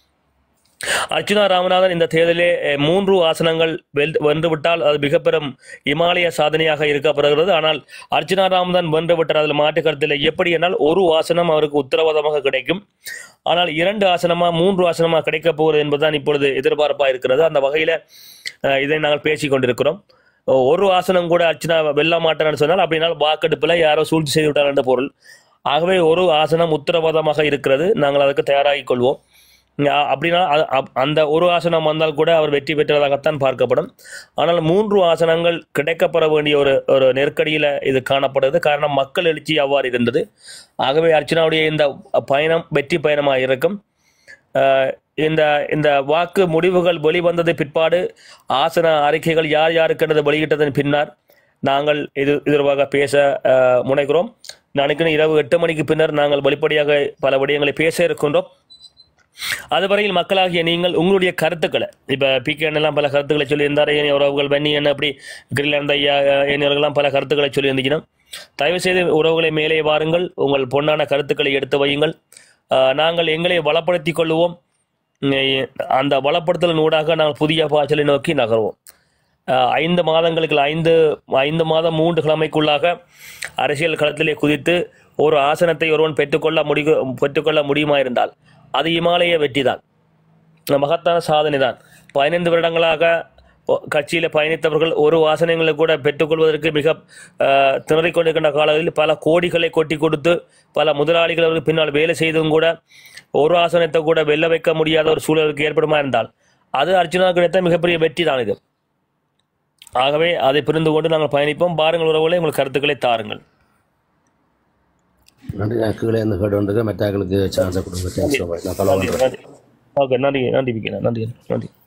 அர்ச்சுனா ராமநாதன் இந்த தேர்தலிலே அஹ், மூன்று ஆசனங்கள் வெல் வென்றுவிட்டால் அது மிக பெரும் இமாலய சாதனையாக இருக்கப்படுகிறது ஆனால் அர்ச்சுனா ராமநாதன் வென்று விட்டார் அதில் மாற்று கருத்தில் எப்படி என்றால் ஒரு ஆசனம் அவருக்கு உத்தரவாதமாக கிடைக்கும் ஆனால் இரண்டு ஆசனமா மூன்று ஆசனமா கிடைக்கப் போகிறது என்பதுதான் இப்பொழுது எதிர்பார்ப்பாக இருக்கிறது அந்த வகையில் இதை நாங்கள் பேசிக் கொண்டிருக்கிறோம் ஒரு ஆசனம் கூட அர்ச்சனா வெல்ல மாட்டேன்னு சொன்னால் அப்படினால் வாக்கெடுப்பில் யாரோ சூழ்ச்சி செய்து விட்டார் என்ற பொருள் ஆகவே ஒரு ஆசனம் உத்தரவாதமாக இருக்கிறது நாங்கள் அதற்கு தயாராகிக் கொள்வோம் அ- அப்படின்னா அ- அ- அந்த ஒரு ஆசனம் வந்தால் கூட அவர் வெற்றி பெற்றதாகத்தான் பார்க்கப்படும் ஆனால் மூன்று ஆசனங்கள் கிடைக்கப்பெற வேண்டிய ஒரு ஒரு நெருக்கடியில் இது காணப்படுது காரணம் மக்கள் எழுச்சி அவ்வாறு இருந்தது ஆகவே அர்ச்சனாவுடைய இந்த பயணம் வெற்றி பயணமாக இருக்கும் அஹ் இந்த இந்த வாக்கு முடிவுகள் வெளிவந்தது பிற்பாடு ஆசன அறிக்கைகள் யார் யாருக்கென்றது வெளியிட்டதன் பின்னர் நாங்கள் இது இதுவாக பேச அஹ், முனைகிறோம் நாளைக்கு இரவு எட்டு மணிக்கு பின்னர் நாங்கள் வெளிப்படையாக பல விடயங்களை பேச இருக்கின்றோம் அதுவரையில் மக்களாகிய நீங்கள் உங்களுடைய கருத்துக்களை இப்போ பிகே எல்லாம் பல கருத்துக்களை சொல்லியிருந்தார் ஏனைய உறவுகள் வன்னி என்ன அப்படி கிரிலந்த ஐயா ஏனையவர்கள்லாம் பல கருத்துக்களை சொல்லியிருந்தீங்கன்னா தயவு செய்து உறவுகளை மேலே வாருங்கள் உங்கள் பொன்னான கருத்துக்களை எடுத்து வையுங்கள் ஆஹ் நாங்கள் எங்களை வளப்படுத்திக் கொள்வோம் உம், அந்த வளப்படுத்தலின் ஊடாக நாங்கள் புதிய பாய்ச்சலை நோக்கி நகர்வோம் ஆஹ் ஐந்து மாதங்களுக்கு ஐந்து ஐந்து மாதம் மூன்று கிழமைக்குள்ளாக அரசியல் களத்திலே குதித்து ஒரு ஆசனத்தை ஒருவன் பெற்றுக்கொள்ள முடி பெற்றுக்கொள்ள முடியுமா இருந்தால் அது இமாலய வெற்றிதான் மகத்தான சாதனை தான் பதினைந்து வருடங்களாக கட்சியில் பயணித்தவர்கள் ஒரு வாசனங்களை கூட பெற்றுக்கொள்வதற்கு மிக ஆஹ், திணறிக் கொண்டிருக்கின்ற காலத்தில் பல கோடிகளை கொட்டி கொடுத்து பல முதலாளிகள் அவருக்கு பின்னால் வேலை செய்தும் கூட ஒரு ஆசனத்தை கூட வெல்ல வைக்க முடியாத ஒரு சூழலுக்கு ஏற்படுமா இருந்தால் அது அர்ஜுனா கிடைத்த மிகப்பெரிய வெற்றி தான் இது ஆகவே அதை புரிந்து கொண்டு நாங்கள் பயணிப்போம் பாருங்கள் உறவுகளை உங்கள் கருத்துக்களை தாருங்கள் நன்றி நான் கீழே இருந்து கேட்டு வந்திருக்கேன் மெட்டாக்களுக்கு சான்ஸை கொடுங்க தேங்க்ஸ் ஸோ மச் நான் ஃபாலோ நன்றி பண்ணுறேன் நன்றி ஓகே நன்றி நன்றி விக்கி நன்றி நன்றி